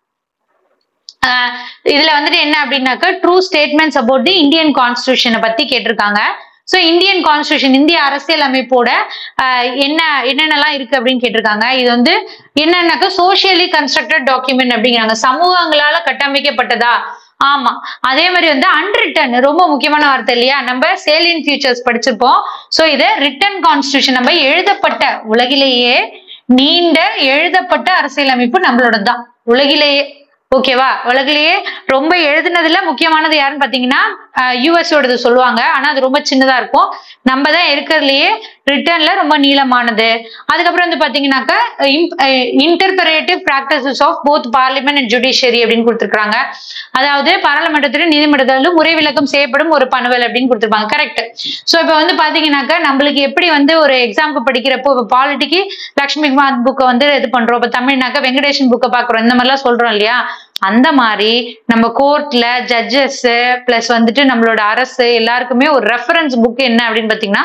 ஆஹ் இதுல வந்துட்டு என்ன அப்படின்னாக்க true statements about the Indian கான்ஸ்டியூஷனை பத்தி கேட்டிருக்காங்க சோ இந்தியன் கான்ஸ்டியூஷன் இந்திய அரசியல் அமைப்போட ஆஹ் என்ன என்னென்னலாம் இருக்கு அப்படின்னு கேட்டிருக்காங்க இது வந்து என்னன்னாக்க சோஷியலி கன்ஸ்ட்ரக்டட் டாக்குமெண்ட் அப்படிங்கிறாங்க சமூகங்களால கட்டமைக்கப்பட்டதா ஆமா அதே மாதிரி வந்து அன்ரிட்டன் ரொம்ப முக்கியமான வார்த்தை இல்லையா நம்ம சேலியன் ஃபியூச்சர்ஸ் படிச்சிருப்போம் சோ இது ரிட்டன் கான்ஸ்டியூஷன் நம்ம எழுதப்பட்ட உலகிலேயே நீண்ட எழுதப்பட்ட அரசியலமைப்பு நம்மளோட தான் உலகிலேயே ஓகேவா உலகிலேயே ரொம்ப எழுதுனதுல முக்கியமானது யாருன்னு பாத்தீங்கன்னா யூஎஸ் ஓடது சொல்லுவாங்க ஆனா அது ரொம்ப சின்னதா இருக்கும் நம்ம தான் இருக்கிறதுலயே ரிட்டர்ன்ல ரொம்ப நீளமானது அதுக்கப்புறம் வந்து பாத்தீங்கன்னாக்கா interpretative practices of both parliament and judiciary அப்படின்னு கொடுத்துருக்காங்க அதாவது பாராளுமன்றத்திலும் நீதிமன்றத்திலும் முறை விளக்கம் செய்யப்படும் ஒரு பணுவல் அப்படின்னு கொடுத்துருப்பாங்க கரெக்ட் சோ இப்ப வந்து பாத்தீங்கன்னாக்கா நம்மளுக்கு எப்படி வந்து ஒரு எக்ஸாம்க்கு படிக்கிறப்போ இப்போ பாலிட்டிக்கு லக்ஷ்மிகாந்த் புக்கை வந்து இது பண்றோம் இப்ப தமிழ்னாக்கா வெங்கடேஷன் புக்கை பாக்குறோம் இந்த மாதிரிலாம் சொல்றோம் இல்லையா அந்த மாதிரி நம்ம கோர்ட்ல ஜட்ஜஸ் பிளஸ் வந்துட்டு நம்மளோட அரசு எல்லாருக்குமே ஒரு ரெஃபரன்ஸ் புக் என்ன அப்படின்னு பாத்தீங்கன்னா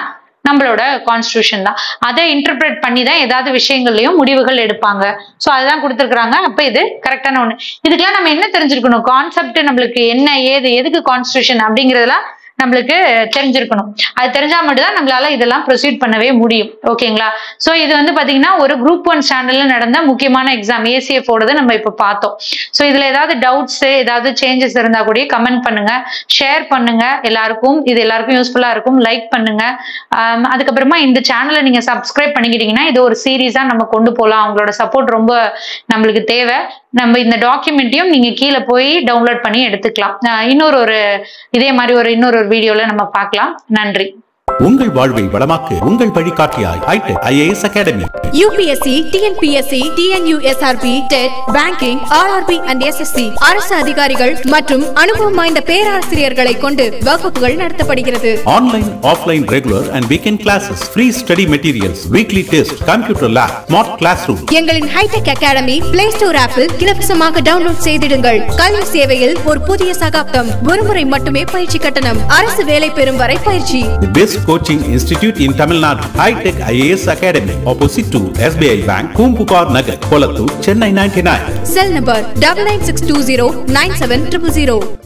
நம்மளோட கான்ஸ்டியூஷன் தான் அதை இன்டர்பிரேட் பண்ணி தான் ஏதாவது விஷயங்கள்லயும் முடிவுகள் எடுப்பாங்க ஸோ அதுதான் கொடுத்துருக்காங்க அப்ப இது கரெக்டான ஒண்ணு இதுக்கெல்லாம் நம்ம என்ன தெரிஞ்சிருக்கணும் கான்செப்ட் நம்மளுக்கு என்ன ஏது எதுக்கு கான்ஸ்டியூஷன் அப்படிங்கறதெல்லாம் நம்மளுக்கு தெரிஞ்சிருக்கணும் அது தெரிஞ்சா மட்டும் தான் நம்மளால இதெல்லாம் ப்ரொசீட் பண்ணவே முடியும் ஓகேங்களா சோ இது வந்து பாத்தீங்கன்னா ஒரு குரூப் ஒன் ஸ்டாண்டர்ட்ல நடந்த முக்கியமான எக்ஸாம் ஏசிஎஃப் ஓடது நம்ம இப்ப பார்த்தோம் சோ இதுல ஏதாவது டவுட்ஸ் ஏதாவது சேஞ்சஸ் இருந்தா கூட கமெண்ட் பண்ணுங்க ஷேர் பண்ணுங்க எல்லாருக்கும் இது எல்லாருக்கும் யூஸ்ஃபுல்லா இருக்கும் லைக் பண்ணுங்க ஆம், அதுக்கப்புறமா இந்த சேனலை நீங்க சப்ஸ்கிரைப் பண்ணிக்கிட்டீங்கன்னா இது ஒரு சீரீஸா நம்ம கொண்டு போகலாம் அவங்களோட சப்போர்ட் ரொம்ப நம்மளுக்கு தேவை நம்ம இந்த டாக்குமெண்ட்டையும் நீங்க கீழே போய் டவுன்லோட் பண்ணி எடுத்துக்கலாம் ஆஹ் இன்னொரு ஒரு இதே மாதிரி ஒரு இன்னொரு ஒரு வீடியோல நம்ம பார்க்கலாம் நன்றி உங்கள் வாழ்வை வளமாக்கு உங்கள் வழிகாட்டியாய் hitech IAS academy UPSC TNPSC TNUSRB TET banking RRB and SSC அரசு அதிகாரிகள் மற்றும் அனுபவம் வாய்ந்த பேராசிரியர்களை கொண்டு வகுப்புகள் நடத்தப்படுகிறது online offline regular and weekend classes free study materials weekly test computer lab smart class room எங்களின் ஹைடெக் அகாடமி பிளே ஸ்டோர் ஆப்பில் இலவசமாக டவுன்லோட் செய்திடுங்கள் கல்வி சேவையில் ஒரு புதிய சகாப்தம் ஒருமுறை மட்டுமே பயிற்சி கட்டணம் அரசு வேலை பெறும் வரை பயிற்சி The best coaching institute in Tamil Nadu, High Tech IAS Academy, opposite to SBI Bank, Kumpupar Nagar, Kolattur, Chennai 99. Cell number double nine six two zero nine seven triple zero